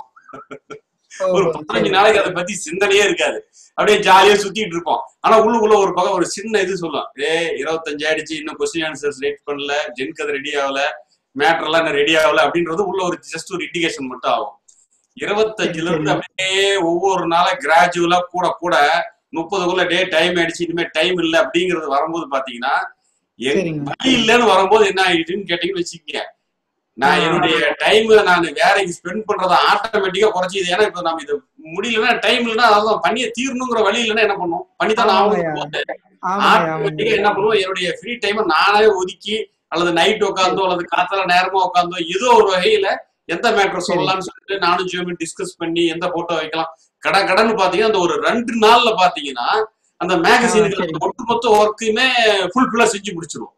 Speaker 3: ஒரு
Speaker 7: ஓஹோ
Speaker 3: பதினஞ்சு
Speaker 7: சரி
Speaker 3: நாளைக்கு அதை பத்தி சிந்தனையே இருக்காது அப்படியே ஜாலியா சுத்திட்டு இருப்போம் ஆனா உள்ளுக்குள்ள ஒரு பக்கம் ஒரு சின்ன இது சொல்லும் ஏ இருபத்தஞ்சு ஆயிடுச்சு இன்னும் கொஸ்டின் ஆன்சர்ஸ் ரெடி பண்ணல ஜென்க் அது ரெடி ஆகல மேட்டர் எல்லாம் இன்னும் ரெடி ஆகல அப்படின்றது உள்ள ஒரு ஜஸ்ட் ஒரு இண்டிகேஷன் மட்டும் ஆகும்
Speaker 7: சரி
Speaker 3: இருபத்தஞ்சுல இருந்து
Speaker 7: சரிங்க
Speaker 3: அப்படியே ஒவ்வொரு நாளா கிராஜுவலா கூட கூட முப்பதுக்குள்ள டே டைம் ஆயிடுச்சு இனிமே டைம் இல்லை அப்படிங்கிறது வரும்போது பாத்தீங்கன்னா எங்க
Speaker 7: சரிங்க
Speaker 3: வழி இல்லைன்னு வரும்போது என்ன ஆயிடுச்சுன்னு கேட்டீங்கன்னு வச்சுக்கோங்க
Speaker 7: ஆ
Speaker 3: நான் என்னுடைய டைம் நான் வேற ஸ்பெண்ட் பண்றதை ஆட்டோமேட்டிக்கா குறைச்சிது ஏன்னா இப்ப நம்ம இது முடியலன்னா டைம் இல்லைன்னா அதான் பண்ணியே தீரணுங்கிற வழி இல்லைன்னா என்ன பண்ணும் பண்ணித்தானே
Speaker 7: ஆமாங்கய்யா
Speaker 3: ஆகணும் போது
Speaker 7: ஆமாங்கய்யா ஆமாங்கய்யா
Speaker 3: ஆட்டோமேட்டிக்கா என்ன பண்ணுவோம் என்னுடைய ஃப்ரீ டைமை நானே ஒதுக்கி அல்லது நைட்
Speaker 7: சரி
Speaker 3: உட்காந்தோ அல்லது காத்தால நேரமா உட்காந்தோ ஏதோ ஒரு வகையில எந்த மேட்டர்
Speaker 7: சரி
Speaker 3: சொல்லலாம்னு சொல்லிட்டு நானும் ஜியோமி டிஸ்கஸ் பண்ணி எந்த போட்டோ வைக்கலாம் கட கடன்னு பாத்தீங்கன்னா அந்த ஒரு ரெண்டு நாள்ல பாத்தீங்கன்னா அந்த
Speaker 7: ஆ
Speaker 3: மேகசினுக்கு
Speaker 7: சரி
Speaker 3: ஒட்டுமொத்த ஒர்க்குமே ஃபுல்ஃபில்லா செஞ்சு முடிச்சிருவோம்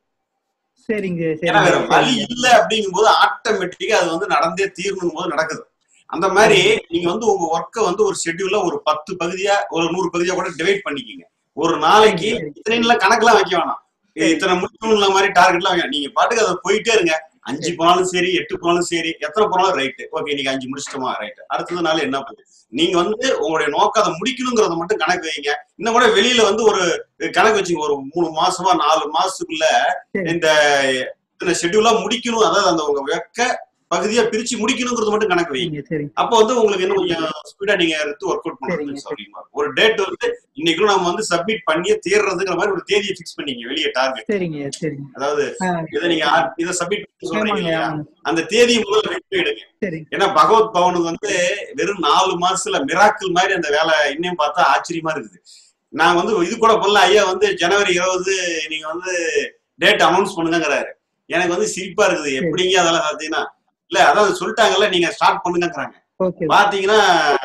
Speaker 7: சரிங்க
Speaker 3: ஏன்னா வேற
Speaker 7: சரிங்க
Speaker 3: வழி
Speaker 7: சரிங்க
Speaker 3: இல்ல அப்படிங்கும் போது ஆட்டோமேட்டிக்கா அது வந்து நடந்தே தீரணும் போது நடக்குது அந்த மாதிரி
Speaker 7: சரிங்க
Speaker 3: நீங்க வந்து உங்க ஒர்க்கை வந்து ஒரு ஷெட்யூல்ல ஒரு பத்து பகுதியா ஒரு நூறு பகுதியா கூட டிவைட் பண்ணிக்கிங்க ஒரு நாளைக்கு
Speaker 7: சரிங்க சரிங்க
Speaker 3: இத்தனை கணக்கெல்லாம் வைக்க வேணாம் இது
Speaker 7: சரி
Speaker 3: இத்தனை முடிக்கணும்ல மாதிரி டார்கெட்லாம் வைக்க நீங்க பாட்டுக்கு அதை போயிட்டே இருங்க அஞ்சு
Speaker 7: சரி
Speaker 3: போனாலும் சரி எட்டு போனாலும் சரி எத்தனை போனாலும் ரைட்டு ஓகே இன்னைக்கு அஞ்சு முடிச்சிட்டோமா ரைட்டு அடுத்தது நாள் என்ன பண்ணுது நீங்க வந்து உங்களுடைய நோக்கம் அதை முடிக்கணுங்கிறத மட்டும் கணக்கு வைங்க இன்னும் கூட வெளியில வந்து ஒரு கணக்கு வச்சுங்க ஒரு மூணு மாசமா நாலு மாசத்துக்குள்ள
Speaker 7: சரி
Speaker 3: இந்த இந்த ஷெட்யூலா முடிக்கணும் அதாவது அந்த உங்க வெக்க பகுதியா பிரிச்சு முடிக்கணுங்கிறது மட்டும் கணக்கு வைங்க
Speaker 7: சரிங்க சரிங்க
Speaker 3: அப்போ வந்து உங்களுக்கு இன்னும் கொஞ்சம் ஸ்பீடா நீங்க எடுத்து ஒர்க் அவுட்
Speaker 7: சரிங்க
Speaker 3: பண்றது
Speaker 7: சரி
Speaker 3: சௌரியமா இருக்கும் ஒரு டேட் வந்து இன்னைக்குள்ள நம்ம வந்து சப்மிட் பண்ணியே தீர்றதுங்கிற மாதிரி ஒரு தேதியை ஃபிக்ஸ் பண்ணீங்க வெளியே டார்கெட்
Speaker 7: சரிங்க சரிங்க
Speaker 3: அதாவது
Speaker 7: ஆ
Speaker 3: இதை நீங்க ஆ- இதை சப்மிட் பண்ணி சொல்றீங்க
Speaker 7: ஆமாங்க
Speaker 3: இல்லையா
Speaker 7: ஆமாங்க
Speaker 3: அந்த தேதியை முதல்ல வெட்டி எடுங்க
Speaker 7: சரி
Speaker 3: ஏன்னா பகவத் பவனுக்கு வந்து வெறும் நாலு மாசத்துல மிராக்கிள் மாதிரி அந்த வேலை இன்னும் பார்த்தா ஆச்சரியமா இருக்குது நான் வந்து இது கூட பண்ணல ஐயா வந்து ஜனவரி இருபது நீங்க வந்து டேட் அனௌன்ஸ் பண்ணுங்கிறாரு எனக்கு வந்து சிரிப்பா இருக்குது
Speaker 7: சரி
Speaker 3: எப்படிங்க அதெல்லாம் பார்த்தீங்கன்னா இல்ல அதாவது சொல்லிட்டாங்கல்ல நீங்க ஸ்டார்ட் பண்ணுங்கிறாங்க
Speaker 7: ஓகே
Speaker 3: பாத்தீங்கன்னா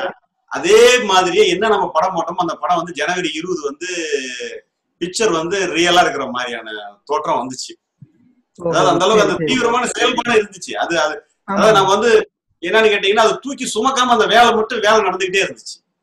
Speaker 3: அதே மாதிரியே என்ன நம்ம படம் போட்டோமோ அந்த படம் வந்து ஜனவரி இருபது வந்து பிக்சர் வந்து ரியலா இருக்கிற மாதிரியான தோற்றம் வந்துச்சு
Speaker 7: ஓஹோ
Speaker 3: அதாவது அந்த அளவுக்கு
Speaker 7: சரி
Speaker 3: அந்த
Speaker 7: சரி
Speaker 3: தீவிரமான செயல்பாடு இருந்துச்சு அது அது அதாவது
Speaker 7: ஆமாங்க
Speaker 3: நம்ம வந்து என்னன்னு கேட்டீங்கன்னா அதை தூக்கி சுமக்காம அந்த வேலை மட்டும் வேலை நடந்துகிட்டே இருந்துச்சு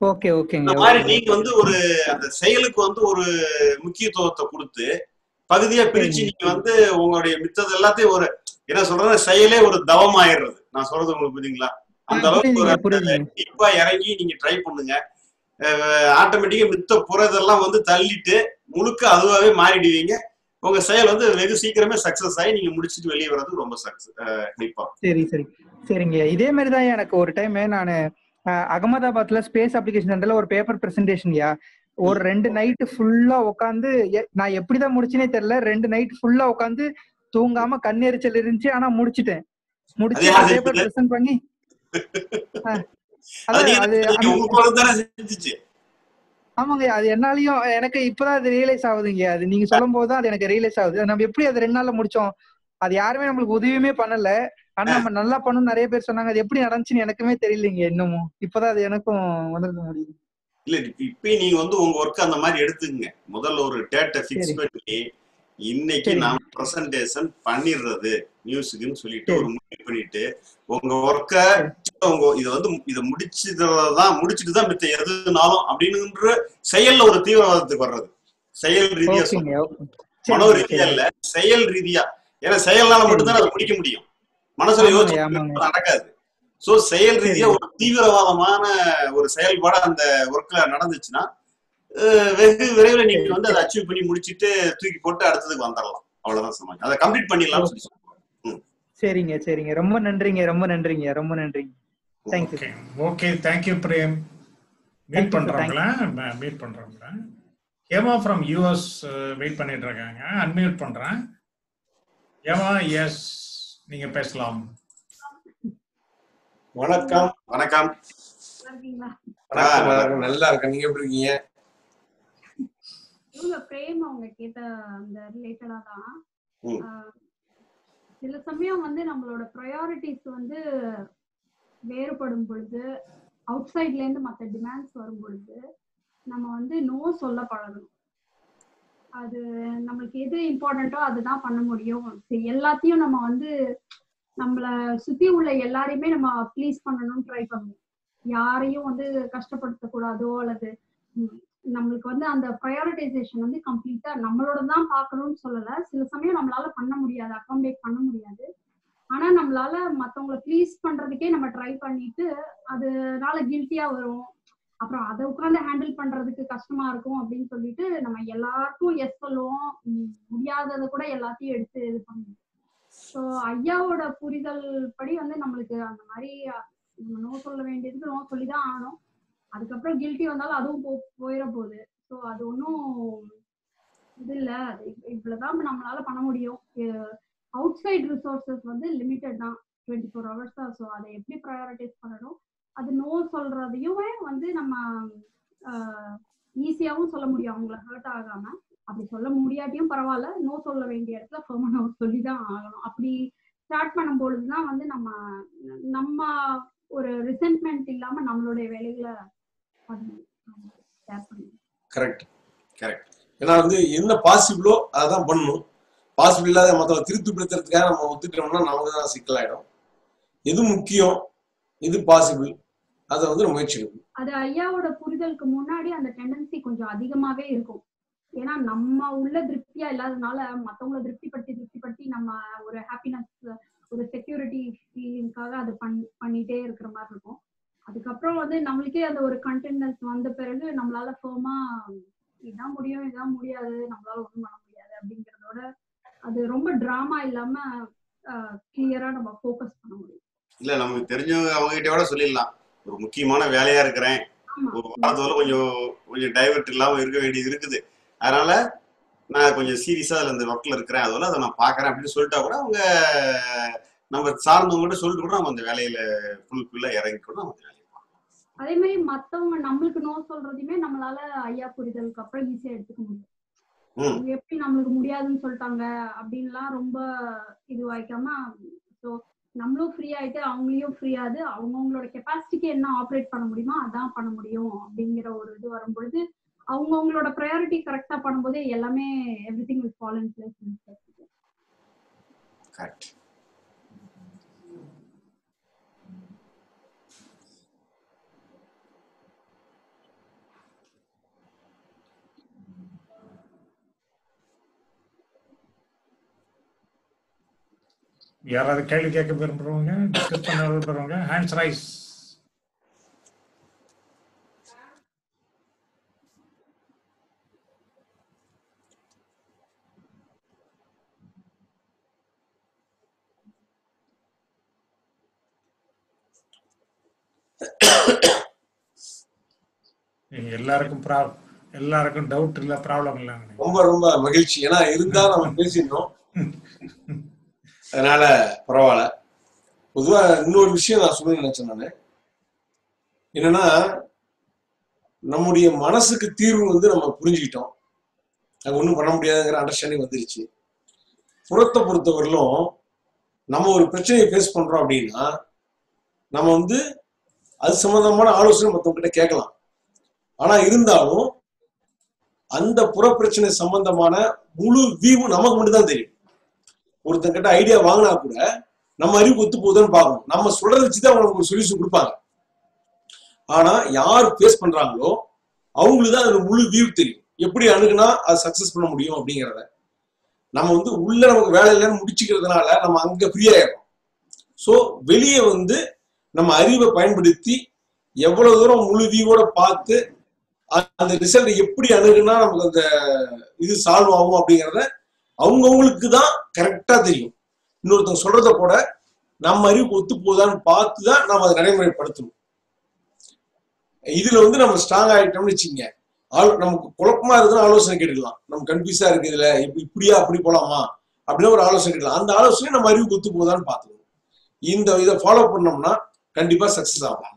Speaker 7: ஓகே ஓகேங்க
Speaker 3: இந்த மாதிரி
Speaker 7: ஓகே
Speaker 3: நீங்க வந்து ஒரு அந்த செயலுக்கு வந்து ஒரு முக்கியத்துவத்தை கொடுத்து பகுதியா பிரிச்சு
Speaker 7: சரிங்க
Speaker 3: நீங்க வந்து உங்களுடைய மித்தது எல்லாத்தையும் ஒரு என்ன சொல்றது செயலே ஒரு தவம் ஆயிடுறது நான் சொல்றது உங்களுக்கு புரியுதுங்களா
Speaker 7: ஆ
Speaker 3: அந்த அளவுக்கு ஒரு
Speaker 7: புரியுதுங்க புரியுதுங்க
Speaker 3: டீப்பா இறங்கி நீங்க ட்ரை பண்ணுங்க ஆட்டோமேட்டிக்கா மித்த புறதெல்லாம் வந்து தள்ளிட்டு முழுக்க அதுவாவே மாறிடுவீங்க உங்க செயல் வந்து வெகு சீக்கிரமே சக்சஸ் ஆகி நீங்க முடிச்சிட்டு வெளியே வர்றது ரொம்ப சக்சஸ் கண்டிப்பா
Speaker 7: சரி சரி சரிங்க இதே மாதிரி தான் எனக்கு ஒரு டைம் நான் அகமதாபாத்ல ஸ்பேஸ் அப்ளிகேஷன் சென்டர்ல ஒரு பேப்பர் பிரசன்டேஷன்யா ஒரு ரெண்டு நைட்டு ஃபுல்லா உட்காந்து நான் எப்படிதான் முடிச்சேனே தெரியல ரெண்டு நைட் ஃபுல்லா உட்காந்து தூங்காம கண்ணெரிச்சல் இருந்துச்சு ஆனா முடிச்சிட்டேன்
Speaker 3: அது
Speaker 7: முடிச்சு
Speaker 3: யார்
Speaker 7: பேப்பர்
Speaker 3: செஞ்சது
Speaker 7: பிரசன்ட் பண்ணி ஆ,
Speaker 3: அது
Speaker 7: அதான்
Speaker 3: நீங்க
Speaker 7: அது
Speaker 3: தான் செஞ்சீங்க.
Speaker 7: அந்த
Speaker 3: உங்க குரல் தானே செஞ்சுச்சு
Speaker 7: ஆமாங்க அது என்னாலயும் எனக்கு இப்பதான் அது ரியலைஸ் ஆகுதுங்க அது நீங்க சொல்லும் போது தான் அது எனக்கு ரியலைஸ் ஆகுது நம்ம எப்படி அது ரெண்டு நாள்ல முடிச்சோம் அது யாருமே நம்மளுக்கு உதவியுமே பண்ணல ஆனா நம்ம நல்லா பண்ணணும் நிறைய பேர் சொன்னாங்க அது எப்படி நடந்துச்சுன்னு எனக்குமே தெரியலைங்க இன்னமும் இப்பதான் அது எனக்கும் உணர்ந்து முடியுது
Speaker 3: இல்ல இப்ப இப்பயும் நீங்க வந்து உங்க ஒர்க் அந்த மாதிரி எடுத்துக்கங்க முதல்ல ஒரு டேட்டை ஃபிக்ஸ்
Speaker 7: சரி
Speaker 3: பண்ணி இன்னைக்கு
Speaker 7: சரிங்க
Speaker 3: நாம ப்ரெசன்டேஷன் பண்ணிடுறது நியூஸுக்குன்னு சொல்லிட்டு ஒரு
Speaker 7: சரி
Speaker 3: முடிவு பண்ணிட்டு உங்க ஒர்க்க
Speaker 7: சரி
Speaker 3: உங்க இத வந்து இதை முடிச்சுதான் முடிச்சுட்டு தான் மித்த எதுனாலும் அப்படின்ற செயல்ல ஒரு தீவிரவாதத்துக்கு வர்றது செயல் ரீதியா
Speaker 7: ஓகேங்க
Speaker 3: சொல்றேன்
Speaker 7: ஓகே
Speaker 3: மனோ
Speaker 7: சரிங்க
Speaker 3: ரீதியா
Speaker 7: சரிங்க
Speaker 3: இல்ல செயல் ரீதியா ஏன்னா செயல்னால
Speaker 7: சரிங்க
Speaker 3: மட்டும்தான் அதை முடிக்க முடியும் மனசுல
Speaker 7: ஆமாங்க
Speaker 3: யோசிச்சு
Speaker 7: ஆமாங்க
Speaker 3: நடக்காது சோ செயல் ரீதியா
Speaker 7: சரிங்க
Speaker 3: ஒரு தீவிரவாதமான ஒரு செயல்பாடு அந்த ஒர்க்ல நடந்துச்சுன்னா அஹ் வெகு விரைவில் நீங்க
Speaker 7: சரி
Speaker 3: வந்து அதை அச்சீவ் பண்ணி முடிச்சிட்டு தூக்கி போட்டு அடுத்ததுக்கு வந்துடலாம் அவ்வளவுதான் சமாஜ் அதை கம்ப்ளீட்
Speaker 7: ஓ
Speaker 3: பண்ணிடலாம்னு சொல்லி சொல்லுவோம் ம்.
Speaker 7: சரிங்க சரிங்க ரொம்ப நன்றிங்க ரொம்ப நன்றிங்க ரொம்ப நன்றிங்க thank you
Speaker 1: okay okay thank you Prem meet
Speaker 7: thank you sir
Speaker 1: பண்றோங்களா மீட் பண்றோங்களா ஹேமா ஃப்ரம் யூஎஸ் வெயிட் பண்ணிட்டு இருக்காங்க அன்மியூட் பண்றேன் ஹேமா எஸ் நீங்க பேசலாம்
Speaker 2: வணக்கம்
Speaker 3: வணக்கம்
Speaker 8: இருக்கீங்களா
Speaker 3: ஆ,
Speaker 2: வணக்கம்
Speaker 3: நல்லா
Speaker 2: வணக்கம் நல்லா இருக்கேன் நீங்க எப்படி இருக்கீங்க
Speaker 8: இவங்க பிரேம் அவங்க கேட்ட அந்த ரிலேட்டடா தான்
Speaker 3: ம்.
Speaker 8: ஆஹ் சில சமயம் வந்து நம்மளோட ப்ரையாரிட்டிஸ் வந்து வேறுபடும் பொழுது அவுட் சைட்ல இருந்து மற்ற டிமாண்ட்ஸ் வரும் பொழுது நம்ம வந்து நோ சொல்ல பழகணும் அது நம்மளுக்கு எது இம்பார்ட்டண்ட்டோ அதுதான் பண்ண முடியும் சரி, எல்லாத்தையும் நம்ம வந்து நம்மள சுத்தி உள்ள எல்லாரையுமே நம்ம ப்ளீஸ் பண்ணணும்னு ட்ரை பண்ணுவோம் யாரையும் வந்து கஷ்டப்படுத்த கூடாதோ அல்லது ம், நம்மளுக்கு வந்து அந்த ப்ரையாரிட்டைசேஷன் வந்து கம்ப்ளீட்டா நம்மளோட தான் பார்க்கணும்னு சொல்லல சில சமயம் நம்மளால பண்ண முடியாது அகாமடேட் பண்ண முடியாது ஆனா நம்மளால மத்தவங்கள ப்ளீஸ் பண்றதுக்கே நம்ம ட்ரை பண்ணிட்டு அதனால கில்ட்டியா வரும் அப்புறம் அதை உட்காந்து ஹேண்டில் பண்றதுக்கு கஷ்டமா இருக்கும் அப்படின்னு சொல்லிட்டு நம்ம எல்லாருக்கும் எஸ் சொல்லுவோம் ம், முடியாததை கூட எல்லாத்தையும் எடுத்து இது பண்ணுவோம் ஸோ ஐயாவோட புரிதல் படி வந்து நம்மளுக்கு அந்த மாதிரி அஹ், நம்ம நோ சொல்ல வேண்டியதுக்கு நோ சொல்லி தான் ஆகணும் அதுக்கப்புறம் கில்ட்டி வந்தாலும் அதுவும் போ போயிட போகுது ஸோ அது ஒன்றும் இது இல்லை அது இவ்- இவ்வளவுதான் நம்மளால பண்ண முடியும் அவுட் சைட் ரிசோர்சஸ் வந்து லிமிட்டட் தான் டுவெண்ட்டி ஃபோர் ஹவர்ஸ் தான் ஸோ அதை எப்படி ப்ரையாரிட்டைஸ் பண்ணணும் அது நோ சொல்றதையும் வந்து நம்ம ஈஸியாகவும் சொல்ல முடியும் அவங்கள ஹர்ட் ஆகாம அப்படி சொல்ல முடியாட்டியும் பரவாயில்ல நோ சொல்ல வேண்டிய இடத்துல ஃபர்மா நோ சொல்லி தான் ஆகணும் அப்படி ஸ்டார்ட் பண்ணும்பொழுது தான் வந்து நம்ம நம்ம ஒரு ரிசென்ட்மெண்ட் இல்லாம நம்மளுடைய வேலைகளை பண்ணணும் ஷேர் பண்ணணும்
Speaker 2: கரெக்ட்
Speaker 3: கரெக்ட்
Speaker 2: ஏன்னா வந்து என்ன பாசிபிளோ அதான் பண்ணணும் பாசிபிள் இல்லாத மற்றவங்க திருப்திப்படுத்துறதுக்காக நம்ம ஒத்துட்டோம்னா நமக்கு தான் சிக்கலாயிடும் எது முக்கியம் எது பாசிபிள் அதை வந்து நம்ம முயற்சி எடுக்கணும்
Speaker 8: அது ஐயாவோட புரிதலுக்கு முன்னாடி அந்த டெண்டன்சி கொஞ்சம் அதிகமாவே இருக்கும் ஏன்னா நம்ம உள்ள திருப்தியா இல்லாதனால மத்தவங்கள திருப்திப்படுத்தி திருப்திப்படுத்தி நம்ம ஒரு ஹாப்பினஸ் ஒரு செக்யூரிட்டி ஃபீலிங்காக அது பண் பண்ணிட்டே இருக்கிற மாதிரி இருக்கும் அதுக்கப்புறம் வந்து நம்மளுக்கே அந்த ஒரு கண்டென்ட்னஸ் வந்த பிறகு நம்மளால ஃபோமா இதான் முடியும் இதான் முடியாது நம்மளால ஒண்ணும் பண்ண முடியாது அப்படிங்கறதோட அது ரொம்ப டிராமா இல்லாம கிளியரா நம்ம ஃபோக்கஸ் பண்ண முடியும்
Speaker 3: இல்ல நமக்கு தெரிஞ்சவங்க அவங்க கிட்ட கூட சொல்லிடலாம் ஒரு முக்கியமான வேலையா இருக்கிறேன்
Speaker 8: ஆமா
Speaker 3: ஒரு வாரத்தோட கொஞ்சம் கொஞ்சம் டைவர்ட் இல்லாம இருக்க வேண்டியது இருக்குது அதனால நான் கொஞ்சம் சீரியஸா அதுல இந்த ஒர்க்ல இருக்கிறேன் அதோட அதை நான் பாக்குறேன் அப்படின்னு சொல்லிட்டா கூட அவங்க நம்ம சார்ந்தவங்க சொல்லிட்டு கூட நம்ம அந்த வேலையில ஃபுல் ஃபுல்லா இறங்கி கூட நம்ம அந்த வேலையை பார்க்கலாம்.
Speaker 8: அதே மாதிரி மத்தவங்க நம்மளுக்கு நோ சொல்றதையுமே நம்மளால ஐயா புரிதலுக்கு அப்புறம் ஈஸியா எடுத்துக்க முடியும்
Speaker 3: ம்
Speaker 8: அவங்க எப்படி நம்மளுக்கு முடியாதுன்னு சொல்லிட்டாங்க அப்படின்லாம் ரொம்ப இதுவாய்க்காம ஸோ நம்மளும் ஃப்ரீ ஆயிட்டு அவங்களையும் ஃப்ரீ ஆகுது அவங்கவுங்களோட கெப்பாசிட்டிக்கு என்ன ஆப்ரேட் பண்ண முடியுமோ அதான் பண்ண முடியும் அப்படிங்கிற ஒரு இது வரும்பொழுது அவங்கவுங்களோட ப்ரையாரிட்டி கரெக்டா பண்ணும்போது எல்லாமே everything will fall in place
Speaker 3: correct
Speaker 1: யாராவது கேள்வி கேட்க விரும்புறவங்க டிஸ்கஸ் பண்ண விரும்புறவங்க ஹேண்ட்ஸ் ரைஸ் எல்லாருக்கும் ப்ரா எல்லாருக்கும் டவுட் இல்ல ப்ராப்ளம் இல்ல
Speaker 2: ரொம்ப ரொம்ப மகிழ்ச்சி ஏன்னா இருந்தா நம்ம பேசிடணும் அதனால பரவாயில்ல பொதுவா இன்னொரு விஷயம் நான் சொல்ல நினைச்சேன் நானு என்னன்னா நம்முடைய மனசுக்கு தீர்வு வந்து நம்ம புரிஞ்சுக்கிட்டோம் அது ஒண்ணும் பண்ண முடியாதுங்கிற அண்டர்ஸ்டாண்டிங் வந்துருச்சு புறத்தை பொறுத்தவரையிலும் நம்ம ஒரு பிரச்சனையை ஃபேஸ் பண்றோம் அப்படின்னா நம்ம வந்து அது சம்பந்தமான ஆலோசனை மத்தவங்க கிட்ட கேட்கலாம் ஆனா இருந்தாலும் அந்த புற பிரச்சனை சம்பந்தமான முழு வியூ நமக்கு மட்டும் தான் தெரியும் ஒருத்தன் கிட்ட ஐடியா வாங்கினா கூட நம்ம அறிவு ஒத்து போகுதுன்னு பார்க்கணும் நம்ம சொல்றதை வச்சு தான் அவங்க ஒரு சொல்யூஷன் கொடுப்பாங்க ஆனா யார் ஃபேஸ் பண்றாங்களோ அவங்களுக்கு தான் அது முழு வியூ தெரியும் எப்படி அணுகுனா அது சக்சஸ் பண்ண முடியும் அப்படிங்கிறத நம்ம வந்து உள்ள நமக்கு வேலை இல்லைன்னு முடிச்சுக்கிறதுனால நம்ம அங்க ஃப்ரீ ஆயிடும் ஸோ வெளியே வந்து நம்ம அறிவை பயன்படுத்தி எவ்வளவு தூரம் முழு வியூவோட பார்த்து அந்த ரிசல்ட் எப்படி அணுகுனா நமக்கு அந்த இது சால்வ் ஆகும் அப்படிங்கிறத அவங்கவுங்களுக்கு தான் கரெக்டா தெரியும் இன்னொருத்தவங்க சொல்றத கூட நம்ம அறிவுக்கு ஒத்து போதான்னு பார்த்து தான் நம்ம அதை நடைமுறைப்படுத்தணும் இதுல வந்து நம்ம ஸ்ட்ராங் ஆயிட்டோம்னு வச்சுங்க ஆள் நமக்கு குழப்பமா இருக்குன்னு ஆலோசனை கேட்டுக்கலாம் நம்ம கன்ஃபியூஸா இருக்கு இதுல இப்ப இப்படியா அப்படி போலாமா அப்படின்னு ஒரு ஆலோசனை கேட்கலாம் அந்த ஆலோசனை நம்ம அறிவுக்கு ஒத்து போதான்னு பார்த்துக்கணும் இந்த இதை ஃபாலோ பண்ணோம்னா கண்டிப்பா சக்சஸ் ஆகும்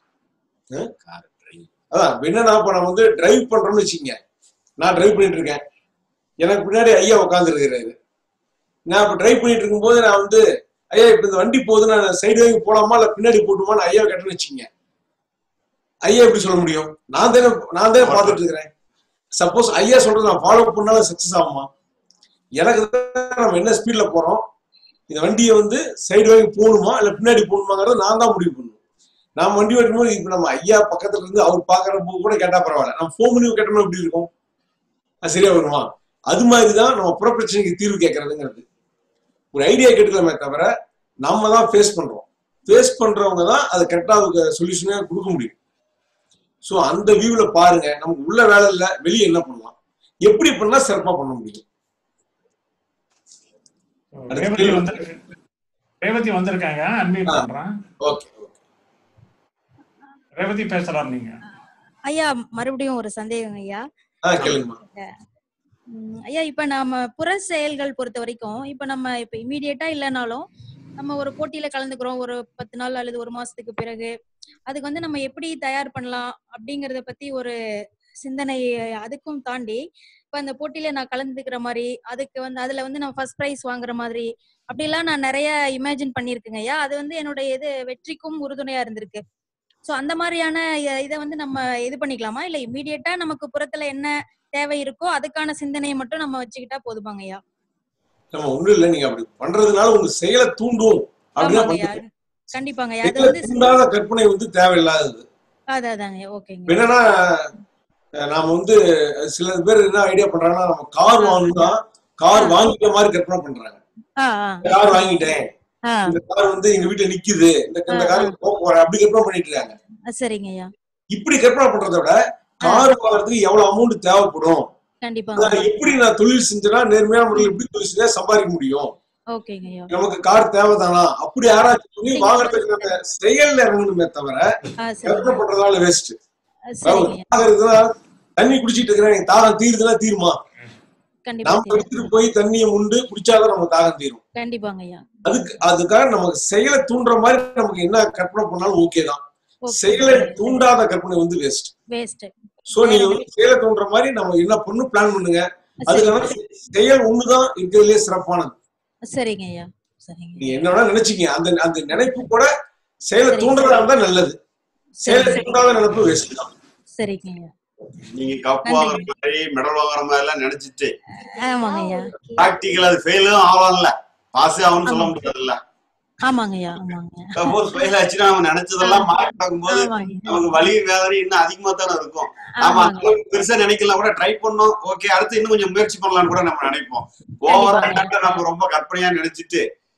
Speaker 2: அதான் இப்ப என்னன்னா இப்ப நம்ம வந்து டிரைவ் பண்றோம்னு வச்சுக்கங்க நான் டிரைவ் பண்ணிட்டு இருக்கேன் எனக்கு பின்னாடி ஐயா உட்கார்ந்து இருக்கிறாரு நான் இப்ப டிரைவ் பண்ணிட்டு இருக்கும்போது நான் வந்து ஐயா இப்ப இந்த வண்டி போகுது நான் சைடு வாங்கி போலாமா இல்ல பின்னாடி போட்டுமான்னு ஐயா கேட்டேன்னு வச்சுக்கங்க ஐயா எப்படி சொல்ல முடியும் நான் தானே நான் தானே பார்த்துட்டு இருக்கிறேன் சப்போஸ் ஐயா சொல்றது நான் ஃபாலோ பண்ணாலும் சக்சஸ் ஆகுமா எனக்கு தான் நம்ம என்ன ஸ்பீட்ல போறோம் இந்த வண்டியை வந்து சைடு வாங்கி போகணுமா இல்ல பின்னாடி போகணுமாங்கிறத நான் தான் முடிவு பண்ணணும் நான் வண்டி ஓட்டும் போது இப்ப நம்ம ஐயா பக்கத்துல இருந்து அவர் பாக்குறப்போ கூட கேட்டா பரவாயில்ல நம்ம ஃபோன் பண்ணி கேட்டோம்னா எப்படி இருக்கும் அது சரியா வருமா அது மாதிரிதான் நம்ம புற பிரச்சனைக்கு தீர்வு கேட்கறதுங்கிறது ஒரு ஐடியா கேட்டுக்கலாமே தவிர நம்ம தான் ஃபேஸ் பண்றோம் ஃபேஸ் பண்றவங்க தான் அது கரெக்டா சொல்யூஷனே கொடுக்க முடியும் ஸோ அந்த வியூல பாருங்க நமக்கு உள்ள வேலை இல்ல வெளியே என்ன பண்ணலாம் எப்படி பண்ணா சிறப்பா பண்ண முடியும்
Speaker 1: ரேவதி வந்திருக்கு ரேவதி வந்திருக்காங்க அன்மியூட் பண்றேன்
Speaker 2: ஓகே
Speaker 1: ரேவதி பேசலாம் நீங்க
Speaker 6: ஐயா மறுபடியும் ஒரு சந்தேகம் ஐயா
Speaker 2: ஆ கேளுங்கம்மா
Speaker 6: உம் ஐயா இப்ப நாம புற செயல்கள் பொறுத்த வரைக்கும் இப்ப நம்ம இப்ப இமீடியட்டா இல்லைனாலும் நம்ம ஒரு போட்டியில கலந்துக்கிறோம் ஒரு பத்து நாள் அல்லது ஒரு மாசத்துக்கு பிறகு அதுக்கு வந்து நம்ம எப்படி தயார் பண்ணலாம் அப்படிங்கறத பத்தி ஒரு சிந்தனை அதுக்கும் தாண்டி இப்ப அந்த போட்டியில நான் கலந்துக்கிற மாதிரி அதுக்கு வந்து அதுல வந்து நான் ஃபர்ஸ்ட் ப்ரைஸ் வாங்குற மாதிரி அப்படிலாம் நான் நிறைய இமேஜின் பண்ணியிருக்கேங்க ஐயா அது வந்து என்னுடைய இது வெற்றிக்கும் உறுதுணையா இருந்திருக்கு சோ அந்த மாதிரியான இ- இதை வந்து நம்ம இது பண்ணிக்கலாமா இல்ல இமீடியட்டா நமக்கு புறத்துல என்ன தேவை இருக்கோ அதுக்கான சிந்தனையை மட்டும் நம்ம வச்சுக்கிட்டா போதுமாங்க ஐயா
Speaker 2: நம்ம ஒண்ணும் இல்ல நீங்க அப்படி பண்றதுனால உங்க செயலை தூண்டும் அப்படின்னா
Speaker 6: ஆமாங்க ஐயா
Speaker 2: பண்ணுங்க
Speaker 6: கண்டிப்பாங்க ஐயா அது
Speaker 2: செயலை
Speaker 6: வந்து
Speaker 2: தூண்டாத கற்பனை வந்து தேவையில்லாதது
Speaker 6: அதான் அதாங்க ஓகேங்க
Speaker 2: இப்ப என்னன்னா அஹ் நாம வந்து சில பேர் என்ன ஐடியா பண்றாங்கன்னா நம்ம கார் வாங்கணும்னா கார் வாங்கிட்ட மாதிரி கற்பனை பண்றாங்க
Speaker 6: ஆ ஆ
Speaker 2: கார் வாங்கிட்டேன்
Speaker 6: ஆ
Speaker 2: இந்த கார் வந்து எங்க வீட்டுல நிக்குது இந்த இந்த
Speaker 6: ஆ,
Speaker 2: கார் போக போறேன் அப்படி கற்பனை பண்ணிட்டு இருக்காங்க
Speaker 6: ஆ, சரிங்க ஐயா
Speaker 2: இப்படி கற்பனை பண்றதை விட கார் வாங்குறதுக்கு எவ்வளவு அமௌண்ட் தேவைப்படும்
Speaker 6: கண்டிப்பாங்க
Speaker 2: நான் எப்படி நான் தொழில் செஞ்சேன்னா நேர்மையான முறையில் எப்படி தொழில் செஞ்சா சம்பாதிக்க முடியும்
Speaker 6: ஓகேங்க ஐயா
Speaker 2: நமக்கு கார் தேவைதானா அப்படி ஆராய்ச்சி பண்ணி வாங்குறதுக்கு நம்ம செயல்ல இறங்கணுமே தவிர
Speaker 6: ஆ
Speaker 2: கற்பனை
Speaker 6: சரிங்க
Speaker 2: பண்றதால வேஸ்ட்
Speaker 6: ஆ, சரிங்க ஐயா
Speaker 2: தாகம் இருக்குதுன்னா தண்ணி குடிச்சிட்டு இருக்கிறேன் எனக்கு தாகம் தீருதுன்னா தீருமா
Speaker 6: கண்டிப்பா
Speaker 2: நாம
Speaker 6: தீரும்
Speaker 2: எடுத்துட்டு போய் தண்ணியை உண்டு குடிச்சாதான் நம்ம தாகம் தீரும்
Speaker 6: கண்டிப்பாங்க ஐயா
Speaker 2: அதுக்கு அதுக்காக நமக்கு செயலை தூண்டுற மாதிரி நமக்கு என்ன கற்பனை பண்ணாலும் ஓகே தான்
Speaker 6: ஓகே
Speaker 2: செயலை தூண்டாத கற்பனை வந்து வேஸ்ட்
Speaker 6: வேஸ்ட்
Speaker 2: சோ நீங்க வந்து செயலை தூண்டுற மாதிரி நம்ம என்ன பண்ணணும் பிளான் பண்ணுங்க
Speaker 6: சரிங்க
Speaker 2: அதுக்கான செயல் ஒண்ணுதான் இருக்கிறதுலே சிறப்பானது
Speaker 6: சரிங்க ஐயா சரிங்க
Speaker 2: நீங்க என்ன வேணா நினைச்சீங்க அந்த அந்த நினைப்பு கூட செயலை
Speaker 6: சரிங்க
Speaker 2: தூண்டுறதா இருந்தா நல்லது செயலை
Speaker 6: சரி
Speaker 2: தூண்டாத நினைப்பு வேஸ்ட் தான்
Speaker 6: சரிங்க ஐயா
Speaker 3: நீங்க கப் வாங்குற மாதிரி மெடல் வாங்குற மாதிரி எல்லாம் நினைச்சிட்டு
Speaker 6: ஆமாங்க ஐயா
Speaker 3: ப்ராக்டிக்கல் அது ஃபெயிலும் ஆகலாம்ல பாஸே ஆகும்னு சொல்ல முடியாதுல்ல
Speaker 6: ஆமாங்க ஐயா ஆமாங்க
Speaker 3: சப்போஸ் ஃபெயில் ஆச்சுன்னா நம்ம நினைச்சதெல்லாம் மார்க் பார்க்கும்போது
Speaker 6: ஆமாங்க
Speaker 3: நமக்கு வலி வேதனை இன்னும் அதிகமா தானே இருக்கும் நாம அந்த அளவுக்கு பெருசா நினைக்கலாம் கூட ட்ரை பண்ணோம் ஓகே அடுத்து இன்னும் கொஞ்சம் முயற்சி பண்ணலாம்னு கூட நம்ம நினைப்போம் ஓவரா
Speaker 6: கண்டிப்பாங்க
Speaker 3: நம்ம ரொம்ப கற்பனையா நினைச்சிட்டு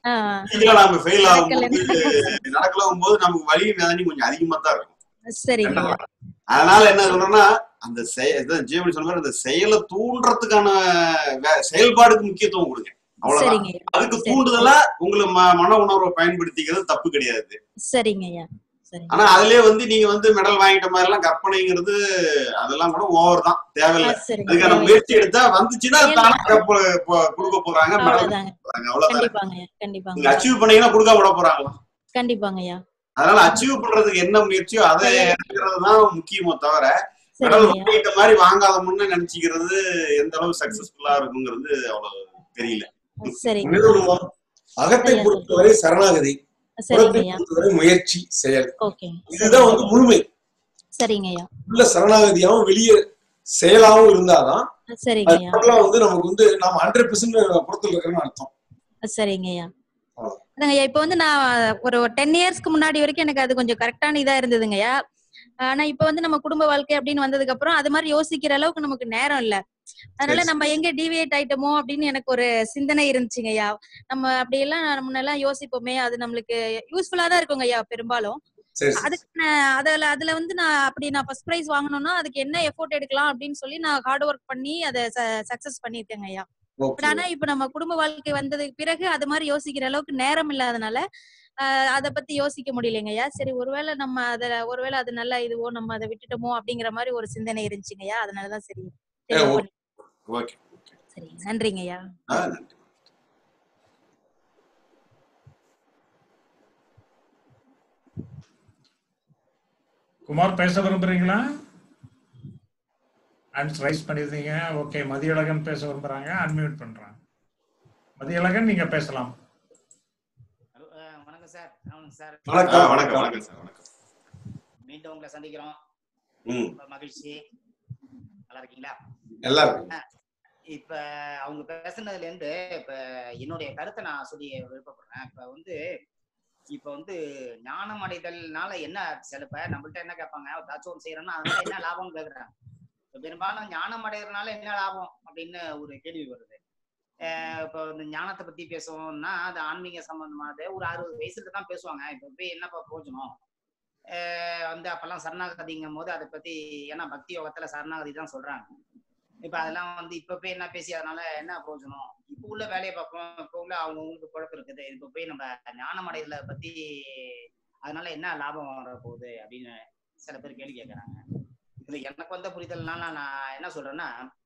Speaker 6: ஆ,
Speaker 3: இதுல நாம ஃபெயில் ஆகும்போது
Speaker 6: நடக்கலைன்னு.
Speaker 3: நடக்கலாம் போது நமக்கு வலி வேதனை கொஞ்சம் அதிகமா தான் இருக்கும்
Speaker 6: சரிங்க ஐயா
Speaker 3: அதனால என்ன சொல்றேன்னா அந்த ஜீவனி சொன்ன மாதிரி அந்த செயலை தூண்டுறதுக்கான வே- செயல்பாடுக்கு முக்கியத்துவம் கொடுங்க அவ்வளவுதான்
Speaker 6: சரிங்க ஐயா
Speaker 3: அதுக்கு
Speaker 6: சரி.
Speaker 3: தூண்டுதலா உங்களை ம- மன உணர்வை பயன்படுத்திக்கிறது தப்பு கிடையாது
Speaker 6: சரிங்க ஐயா சரிங்க
Speaker 3: ஆனா அதுலயே வந்து நீங்க வந்து மெடல் வாங்கிட்ட மாதிரி எல்லாம் கற்பனைங்கிறது அதெல்லாம் கூட ஓவர் தான்
Speaker 6: ஆ,
Speaker 3: தேவையில்லை
Speaker 6: சரிங்க
Speaker 3: அதுக்கான
Speaker 6: தேவையில்லை.
Speaker 3: முயற்சி எடுத்தா வந்துச்சுன்னா தானா கப்பு ப- கொடுக்க போறாங்க மெடல்
Speaker 6: அவ்வளவுதாங்க
Speaker 3: போறாங்க அவ்வளவுதான்
Speaker 6: கண்டிப்பாங்க ஐயா கண்டிப்பாங்க
Speaker 3: நீங்க அச்சீவ் பண்ணீங்கன்னா கொடுக்க விட போறாங்களா
Speaker 6: கண்டிப்பாங்க ஐயா
Speaker 3: அதனால அச்சீவ் பண்றதுக்கு என்ன முயற்சியோ அதை எடுக்கிறது தான் முக்கியமோ தவிர மெடல்
Speaker 6: சரிங்க ஐயா
Speaker 3: வாங்கிட்ட மாதிரி வாங்காதமுன்னு நினைச்சுக்கிறது எந்த அளவு சக்சஸ்ஃபுல்லா இருக்குங்கிறது அவ்வளவு தெரியல
Speaker 6: சரிங்க
Speaker 2: நிறுவனம் அகத்தை
Speaker 6: ஐயா
Speaker 2: பொறுத்தவரை சரணாகதி
Speaker 6: சரிங்க
Speaker 2: புறத்தை
Speaker 6: ஐயா
Speaker 2: பொறுத்தவரை முயற்சி செயல்
Speaker 6: ஓகே
Speaker 2: இதுதான் வந்து முழுமை
Speaker 6: சரிங்க ஐயா
Speaker 2: உள்ள சரணாகதியாவும் வெளியே செயலாவும் இருந்தாதான்
Speaker 6: சரிங்க
Speaker 2: அது
Speaker 6: ஐயா
Speaker 2: டோட்டலா வந்து நமக்கு வந்து நம்ம ஹண்ட்ரட் பெர்சன்ட் புறத்துல இருக்கிறோம்னு அர்த்தம்
Speaker 6: சரிங்க ஐயா
Speaker 2: அவ்வளவுதான்.
Speaker 6: அதாங்க ஐயா இப்போ வந்து நான் ஒரு டென் இயர்ஸ்க்கு முன்னாடி வரைக்கும் எனக்கு அது கொஞ்சம் கரெக்டான இதா இருந்ததுங்க ஐயா ஆனா இப்போ வந்து நம்ம குடும்ப வாழ்க்கை அப்படின்னு வந்ததுக்கு அப்புறம் அது மாதிரி யோசிக்கிற அளவுக்கு நமக்கு நேரம் இல்ல அதனால
Speaker 2: சரி.
Speaker 6: நம்ம எங்க டிவியேட் ஆயிட்டோமோ அப்படின்னு எனக்கு ஒரு சிந்தனை இருந்துச்சுங்க ஐயா நம்ம அப்படியெல்லாம் முன்னெல்லாம் யோசிப்போமே அது நம்மளுக்கு யூஸ்ஃபுல்லா தான் இருக்குங்க ஐயா பெரும்பாலும்
Speaker 2: சரி சரி
Speaker 6: அதுக்கு நான் அதுல அதுல வந்து நான் அப்படி நான் ஃபர்ஸ்ட் பிரைஸ் வாங்கணும்னா அதுக்கு என்ன எஃபோர்ட் எடுக்கலாம் அப்படின்னு சொல்லி நான் ஹார்ட் ஒர்க் பண்ணி அதை சக்சஸ் பண்ணிருக்கேங்க ஐயா பட்
Speaker 2: ஓகே
Speaker 6: ஆனா இப்ப நம்ம குடும்ப வாழ்க்கை வந்ததுக்கு பிறகு அது மாதிரி யோசிக்கிற அளவுக்கு நேரம் இல்லாதனால ஆஹ் அத பத்தி யோசிக்க முடியலைங்க ஐயா சரி ஒருவேளை நம்ம அத ஒருவேளை அது நல்ல இதுவோ நம்ம அதை விட்டுட்டோமோ அப்படிங்கிற மாதிரி ஒரு சிந்தனை இருந்துச்சுங்க ஐயா அதனாலதான் சரி தெளிவு
Speaker 2: ஓ-
Speaker 6: பண்ணி
Speaker 3: ஓகே
Speaker 6: சரி நன்றிங்க ஐயா
Speaker 3: நன்றி
Speaker 1: குமார் பேச விரும்புறீங்களா ஹேண்ட்ஸ் ரைஸ் பண்ணிருந்தீங்க ஓகே மதியழகன் பேச விரும்புறாங்க அன்மியூட் பண்றேன் மதியழகன் நீங்க பேசலாம்
Speaker 9: ஹலோ அஹ் வணக்கம் சார் வணக்கம் சார்
Speaker 3: ஆ,
Speaker 2: வணக்கம்
Speaker 3: வணக்கம் வணக்கம் சார் வணக்கம்
Speaker 9: மீண்டும் உங்களை சந்திக்கிறோம்
Speaker 3: ம்
Speaker 9: ரொம்ப மகிழ்ச்சி நல்லா இருக்கீங்களா
Speaker 2: எல்லாரும்
Speaker 9: இப்ப அவங்க பேசுனதுல இருந்து இப்ப என்னுடைய கருத்தை நான் சொல்லி விருப்பப்படுறேன் இப்ப வந்து இப்ப வந்து ஞானம் அடைதல்னால என்ன சில பேர் நம்மள்ட்ட என்ன கேட்பாங்க ஏதாச்சும் ஒன்று செய்யறோம்னா அதனால என்ன லாபம்னு கேக்குறாங்க இப்ப பெரும்பாலும் ஞானம் அடையறதுனால என்ன லாபம் அப்படின்னு ஒரு கேள்வி வருது அஹ் இப்போ இந்த ஞானத்தை பத்தி பேசுவோம்னா அது ஆன்மீக சம்பந்தமானது ஒரு அறுபது வயசுல தான் பேசுவாங்க இப்ப போய் என்னப்பா பிரயோஜனம் அஹ் வந்து அப்பெல்லாம் சரணாகதிங்கும் போது அதை பத்தி ஏன்னா பக்தி யோகத்துல சரணாகதி தான் சொல்றாங்க இப்ப அதெல்லாம் வந்து இப்ப போய் என்ன பேசி அதனால என்ன பிரயோஜனம் இப்ப உள்ள வேலையை பார்ப்போம் இப்ப உள்ள அவங்கவுங்களுக்கு குழப்பம் இருக்குது இப்ப போய் நம்ம ஞானம் அடைதல பத்தி அதனால என்ன லாபம் வர போகுது அப்படின்னு சில பேர் கேள்வி கேட்கறாங்க இதுல எனக்கு வந்த புரிதல்னால நான் என்ன சொல்றேன்னா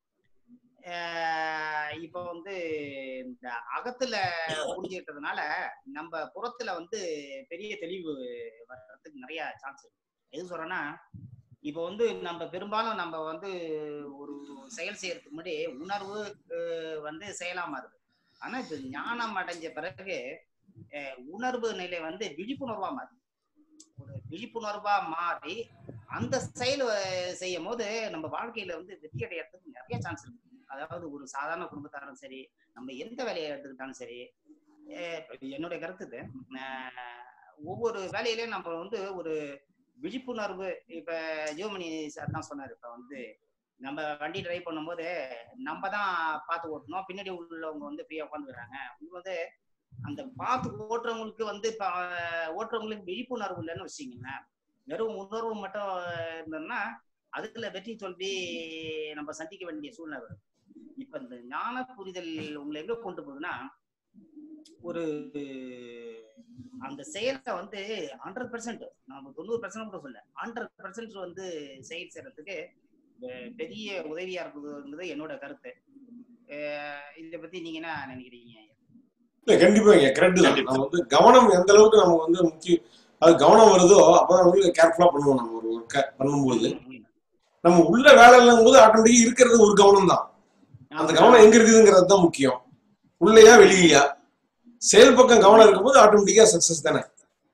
Speaker 9: ஆஹ் இப்ப வந்து இந்த அகத்துல புரிஞ்சுக்கிட்டதுனால நம்ம புறத்துல வந்து பெரிய தெளிவு வர்றதுக்கு நிறைய சான்ஸ் இருக்கு எது சொல்றேன்னா இப்போ வந்து நம்ம பெரும்பாலும் நம்ம வந்து ஒரு செயல் செய்யறதுக்கு முன்னாடி உணர்வு அஹ், வந்து செயலா மாறுது ஆனா இப்ப ஞானம் அடைஞ்ச பிறகு அஹ், உணர்வு நிலை வந்து விழிப்புணர்வா மாறுது ஒரு விழிப்புணர்வா மாறி அந்த செயல் அஹ், செய்யும் போது நம்ம வாழ்க்கையில வந்து வெற்றி அடையறதுக்கு நிறைய சான்ஸ் இருக்கு அதாவது ஒரு சாதாரண குடும்பத்தாரும் சரி நம்ம எந்த வேலையை எடுத்துக்கிட்டாலும் சரி அஹ், இப்ப என்னுடைய கருத்து இது அஹ், ஒவ்வொரு வேலையிலயும் நம்ம வந்து ஒரு விழிப்புணர்வு இப்ப ஜியோமணி சார் தான் சொன்னாரு இப்ப வந்து நம்ம வண்டி டிரைவ் பண்ணும்போது நம்ம தான் பார்த்து ஓட்டணும் பின்னாடி உள்ளவங்க வந்து ஃப்ரீயா உட்காந்துக்கிறாங்க இது வந்து அந்த பார்த்து ஓட்டுறவங்களுக்கு வந்து இப்ப அஹ், ஓட்டுறவங்களுக்கு விழிப்புணர்வு இல்லைன்னு வச்சுக்கோங்களேன் வெறும் உணர்வு மட்டும் இருந்ததுன்னா அதுல வெற்றி தோல்வி நம்ம சந்திக்க வேண்டிய சூழ்நிலை வரும் இப்ப இந்த ஞான புரிதல் உங்களை எங்க கொண்டு போகுதுன்னா ஒரு அந்த செயலை வந்து ஹண்ட்ரட் பெர்சன்ட் நம்ம தொண்ணூறு பெர்சன்ட் கூட சொல்ல ஹண்ட்ரட் பெர்சன்ட் வந்து செயல் செய்யறதுக்கு பெ- பெரிய உதவியா இருக்குதுங்கிறது என்னோட கருத்து அஹ் இதை பத்தி நீங்க என்ன நினைக்கிறீங்க
Speaker 2: இல்ல கண்டிப்பாங்க கரெக்ட் தான் நம்ம வந்து கவனம் எந்த அளவுக்கு நம்ம வந்து முக்கியம் அது கவனம் வருதோ அப்பதான் வந்து கேர்ஃபுல்லா பண்ணுவோம் நம்ம ஒரு ஒர்க்கை பண்ணும்போது நம்ம உள்ள வேலை இல்லைங்கும் போது ஆட்டோமேட்டிக்கா இருக்கிறது ஒரு கவனம் தான் அந்த கவனம் எங்க இருக்குதுங்கிறது தான் முக்கியம் உள்ளேயா வெளியா செயல் பக்கம் கவனம் இருக்கும்போது ஆட்டோமேட்டிக்கா சக்சஸ் தானே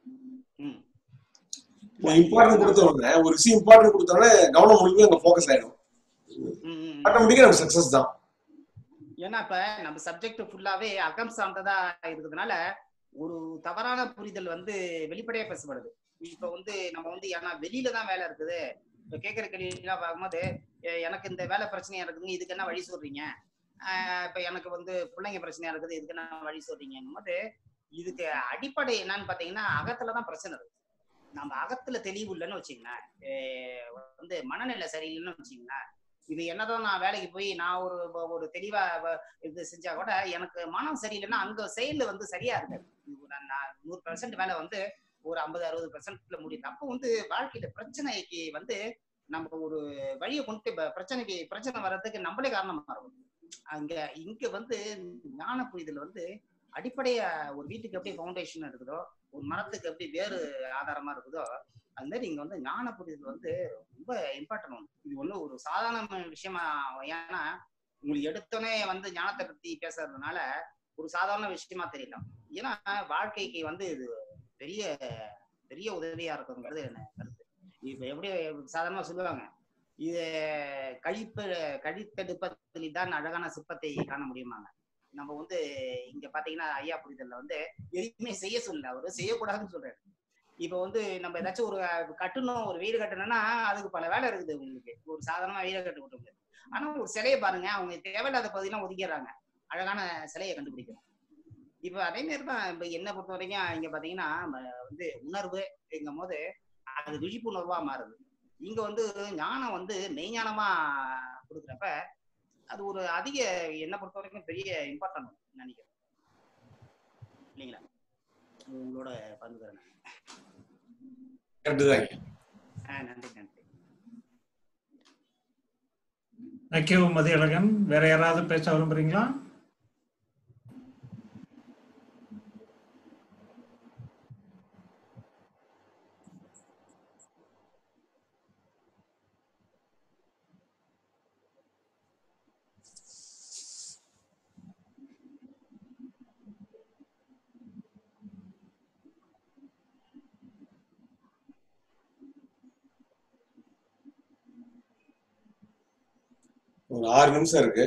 Speaker 2: இம்பார்ட்டன்ட் கொடுத்த உடனே ஒரு விஷயம் இம்பார்ட்டன்ட் கொடுத்த உடனே கவனம் முழுமையா அங்க ஃபோக்கஸ் ஆயிடும் ஆட்டோமேட்டிக்கா நம்ம சக்சஸ் தான்
Speaker 9: ஏன்னா இப்ப நம்ம சப்ஜெக்ட் ஃபுல்லாவே அகம் சார்ந்ததா இருக்கிறதுனால ஒரு தவறான புரிதல் வந்து வெளிப்படையா பேசப்படுது இப்ப வந்து நம்ம வந்து ஏன்னா வெளியில தான் வேலை இருக்குது இப்ப கேட்கிற கேள்விலாம் பார்க்கும்போது எ- எனக்கு இந்த வேலை பிரச்சனையா இருக்குதுங்க இதுக்கு என்ன வழி சொல்றீங்க ஆஹ் இப்ப எனக்கு வந்து பிள்ளைங்க பிரச்சனையா இருக்குது இதுக்கு என்ன வழி சொல்றீங்கன்னும் போது இதுக்கு அடிப்படை என்னன்னு பாத்தீங்கன்னா அகத்துலதான் பிரச்சனை இருக்கு நம்ம அகத்துல தெளிவு இல்லைன்னு வச்சுங்களேன் eh, வந்து மனநிலை சரியில்லைன்னு வச்சுங்களேன் இது என்னதான் நான் வேலைக்கு போய் நான் ஒரு ஒரு தெளிவா வ- இது செஞ்சா கூட எனக்கு மனம் சரியில்லைன்னா அங்க செயல் வந்து சரியா இருக்காது இது நான் நான் நூறு பெர்சன்ட் வேலை வந்து ஒரு ஐம்பது அறுபது பெர்சன்ட்ல முடியுது அப்போ வந்து வாழ்க்கையில பிரச்சனைக்கு வந்து நம்ம ஒரு வழியை கொண்டு போய் ப- பிரச்சனைக்கு பிரச்சனை வர்றதுக்கு நம்மளே காரணமா இருக்கும் அங்க இங்க வந்து ஞான புரிதல் வந்து அடிப்படையா ஒரு வீட்டுக்கு எப்படி ஃபவுண்டேஷன் இருக்குதோ ஒரு மரத்துக்கு எப்படி வேறு ஆதாரமா இருக்குதோ அது மாதிரி இங்க வந்து ஞான புரிதல் வந்து ரொம்ப இம்பார்ட்டன்ட் ஒன்று இது ஒண்ணு ஒரு சாதாரண விஷயமா ஏன்னா உங்களுக்கு எடுத்தோடனே வந்து ஞானத்தை பத்தி பேசுறதுனால ஒரு சாதாரண விஷயமா தெரியல ஏன்னா வாழ்க்கைக்கு வந்து இது பெரிய பெரிய உதவியா இருக்குங்கிறது என்ன கருத்து இப்ப எப்படி சாதாரணமா சொல்லுவாங்க இது கழிப்பு கழித்தெடுப்பதில் தான் அழகான சிற்பத்தை காண முடியுமாங்க நம்ம வந்து இங்க பாத்தீங்கன்னா ஐயா புரிதல்ல வந்து எதுவுமே செய்ய சொல்லல அவரு செய்யக்கூடாதுன்னு சொல்றாரு இப்ப வந்து நம்ம ஏதாச்சும் ஒரு கட்டணும் ஒரு வீடு கட்டணும்னா அதுக்கு பல வேலை இருக்குது உங்களுக்கு ஒரு சாதாரணமா வீடு கட்ட விட முடியாது ஆனா ஒரு சிலையை பாருங்க அவங்க தேவையில்லாத பகுதியெல்லாம் ஒதுக்கிடுறாங்க அழகான சிலையை கண்டுபிடிக்கணும் இப்ப அதே மாதிரி தான் இப்ப என்ன பொறுத்த வரைக்கும் இங்க பாத்தீங்கன்னா நம்ம வந்து உணர்வு எங்கும் போது அது விழிப்புணர்வா மாறுது இங்க வந்து ஞானம் வந்து மெய்ஞானமா கொடுக்குறப்ப அது ஒரு அதிக என்ன பொறுத்த வரைக்கும் பெரிய இம்பார்ட்டன்ட் நினைக்கிறேன் இல்லைங்களா உங்களோட பங்குறேன்
Speaker 2: கரெக்டு தாங்க
Speaker 9: ஆஹ் நன்றி நன்றி
Speaker 1: தேங்க்யூ மதியழகன் வேற யாராவது பேச விரும்புறீங்களா
Speaker 2: ஒரு ஆறு நிமிஷம் இருக்கு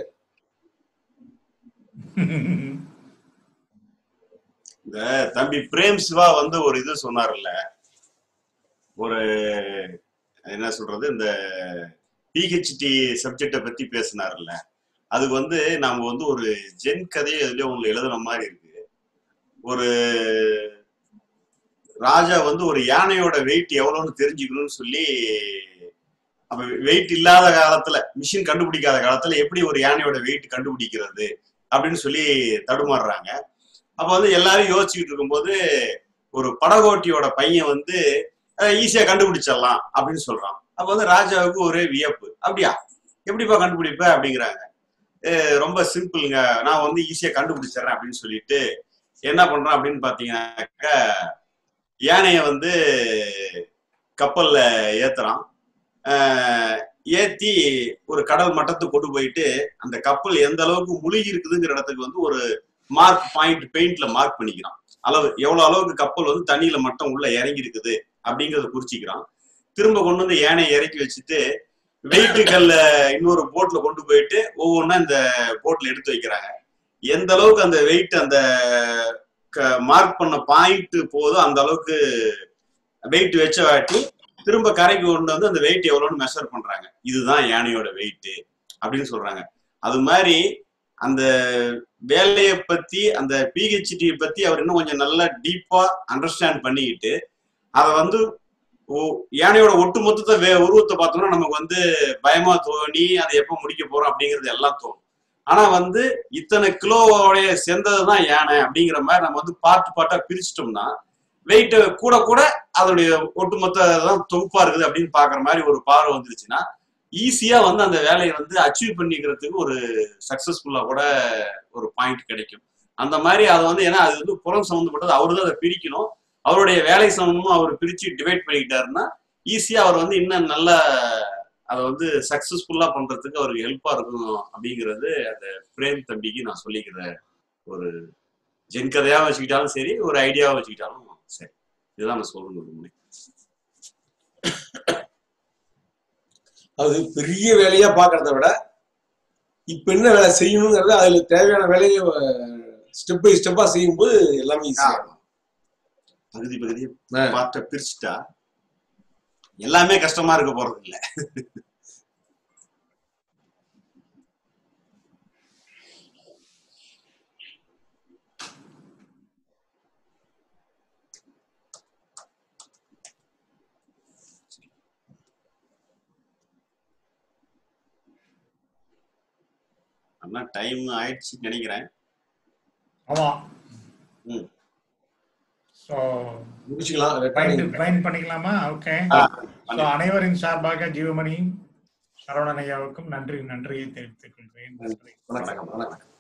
Speaker 3: இந்த தம்பி பிரேம் சிவா வந்து ஒரு இது சொன்னார்ல ஒரு என்ன சொல்றது இந்த பிஹெச்டி சப்ஜெக்டை பத்தி பேசினார்ல அதுக்கு வந்து நாம வந்து ஒரு ஜென் கதையை எதுலயோ உங்களுக்கு எழுதுன மாதிரி இருக்கு ஒரு ராஜா வந்து ஒரு யானையோட வெயிட் எவ்வளவுன்னு தெரிஞ்சுக்கணும்னு சொல்லி அப்ப வெயிட் இல்லாத காலத்துல மிஷின் கண்டுபிடிக்காத காலத்துல எப்படி ஒரு யானையோட வெயிட் கண்டுபிடிக்கிறது அப்படின்னு சொல்லி தடுமாறுறாங்க அப்ப வந்து எல்லாரும் யோசிச்சுக்கிட்டு இருக்கும்போது ஒரு படகோட்டியோட பையன் வந்து ஈஸியா கண்டுபிடிச்சிடலாம் அப்படின்னு சொல்றான் அப்ப வந்து ராஜாவுக்கு ஒரே வியப்பு அப்படியா எப்படிப்பா கண்டுபிடிப்ப அப்படிங்கிறாங்க "அஹ் ரொம்ப சிம்பிளுங்க நான் வந்து ஈஸியா கண்டுபிடிச்சிடுறேன் அப்படின்னு சொல்லிட்டு என்ன பண்றான் அப்படின்னு பாத்தீங்கன்னாக்க யானைய வந்து கப்பல்ல ஏத்துறான் ஆஹ் ஏத்தி ஒரு கடல் மட்டத்துக்கு கொண்டு போயிட்டு அந்த கப்பல் எந்த அளவுக்கு முழுகி இருக்குதுங்கிற இடத்துக்கு வந்து ஒரு மார்க் பாயிண்ட் பெயிண்ட்ல மார்க் பண்ணிக்கிறான் அளவு எவ்வளவு அளவுக்கு கப்பல் வந்து தண்ணியில மட்டும் உள்ள இறங்கி இருக்குது அப்படிங்கறத குறிச்சிக்கிறான் திரும்ப கொண்டு வந்து யானையை இறக்கி வச்சுட்டு வெயிட்டுகள்ல இன்னொரு போட்ல கொண்டு போயிட்டு ஒவ்வொன்றா இந்த போட்ல எடுத்து வைக்கிறாங்க எந்த அளவுக்கு அந்த வெயிட் அந்த மார்க் பண்ண பாயிண்ட் போதோ அந்த அளவுக்கு வெயிட் வச்ச வாட்டி திரும்ப கரைக்கு கொண்டு வந்து அந்த வெயிட் எவ்வளோன்னு மெஷர் பண்றாங்க இதுதான் யானையோட வெயிட் அப்படின்னு சொல்றாங்க அது மாதிரி அந்த வேலையை பத்தி அந்த பிஹெச்டி பத்தி அவர் இன்னும் கொஞ்சம் நல்லா டீப்பா அண்டர்ஸ்டாண்ட் பண்ணிக்கிட்டு அதை வந்து ஓ- யானையோட ஒட்டு மொத்தத்தை வே உருவத்தை பார்த்தோம்னா நமக்கு வந்து பயமா தோணி அதை எப்போ முடிக்க போறோம் அப்படிங்கிறது எல்லாம் தோணும் ஆனா வந்து இத்தனை கிலோவோடைய சேர்ந்ததுதான் யானை அப்படிங்கிற மாதிரி நம்ம வந்து பார்ட் பார்ட்டா பிரிச்சிட்டோம்னா வெயிட் கூட கூட அதோடைய ஒட்டுமொத்த தான் தொகுப்பா இருக்குது அப்படின்னு பாக்குற மாதிரி ஒரு பார்வை வந்துருச்சுன்னா ஈஸியா வந்து அந்த வேலையை வந்து அச்சீவ் பண்ணிக்கிறதுக்கு ஒரு சக்சஸ்ஃபுல்லா கூட ஒரு பாயிண்ட் கிடைக்கும் அந்த மாதிரி அதை வந்து ஏன்னா அது வந்து புறம் சம்மந்தப்பட்டது அவரு தான் அதை பிரிக்கணும் அவருடைய வேலை சம்பந்தமும் அவர் பிரிச்சு டிவைட் பண்ணிக்கிட்டாருன்னா ஈஸியா அவர் வந்து இன்னும் நல்ல அதை வந்து சக்சஸ்ஃபுல்லா பண்றதுக்கு அவருக்கு ஹெல்ப்பா இருக்கும் அப்படிங்கிறது அந்த பிரேம் தம்பிக்கு நான் சொல்லிக்கிற ஒரு ஜென் கதையா வச்சுக்கிட்டாலும் சரி ஒரு ஐடியாவா வச்சுக்கிட்டாலும் சரி இதுதான் நான் சொல்லணும் விரும்புறேன்
Speaker 2: அது பெரிய வேலையா பாக்குறத விட இப்ப என்ன வேலை செய்யணுங்கிறத அதுல தேவையான வேலையை ஸ்டெப் பை ஸ்டெப்பா செய்யும்போது எல்லாமே ஈஸியா
Speaker 3: பகுதி பகுதி பார்ட்ட பிரிச்சுட்டா எல்லாமே கஷ்டமா இருக்க போறது இல்ல அண்ணா டைம் ஆயிடுச்சுன்னு நினைக்கிறேன்
Speaker 1: ஆமா
Speaker 3: ம்
Speaker 1: ஸோ
Speaker 2: முடிச்சுக்கலாம்
Speaker 1: வைண்ட்
Speaker 2: ரெக்கார்டிங்
Speaker 1: வைண்ட் பண்ணிக்கலாமா ஓகே
Speaker 3: ஆ,
Speaker 1: ஸோ
Speaker 3: பண்ணிக்கலாம்.
Speaker 1: அனைவரின் சார்பாக ஜீவமணி சரவணன் ஐயாவுக்கும் நன்றி நன்றியை தெரிவித்துக் கொள்கிறேன் நன்றி
Speaker 2: வணக்கம் வணக்கம்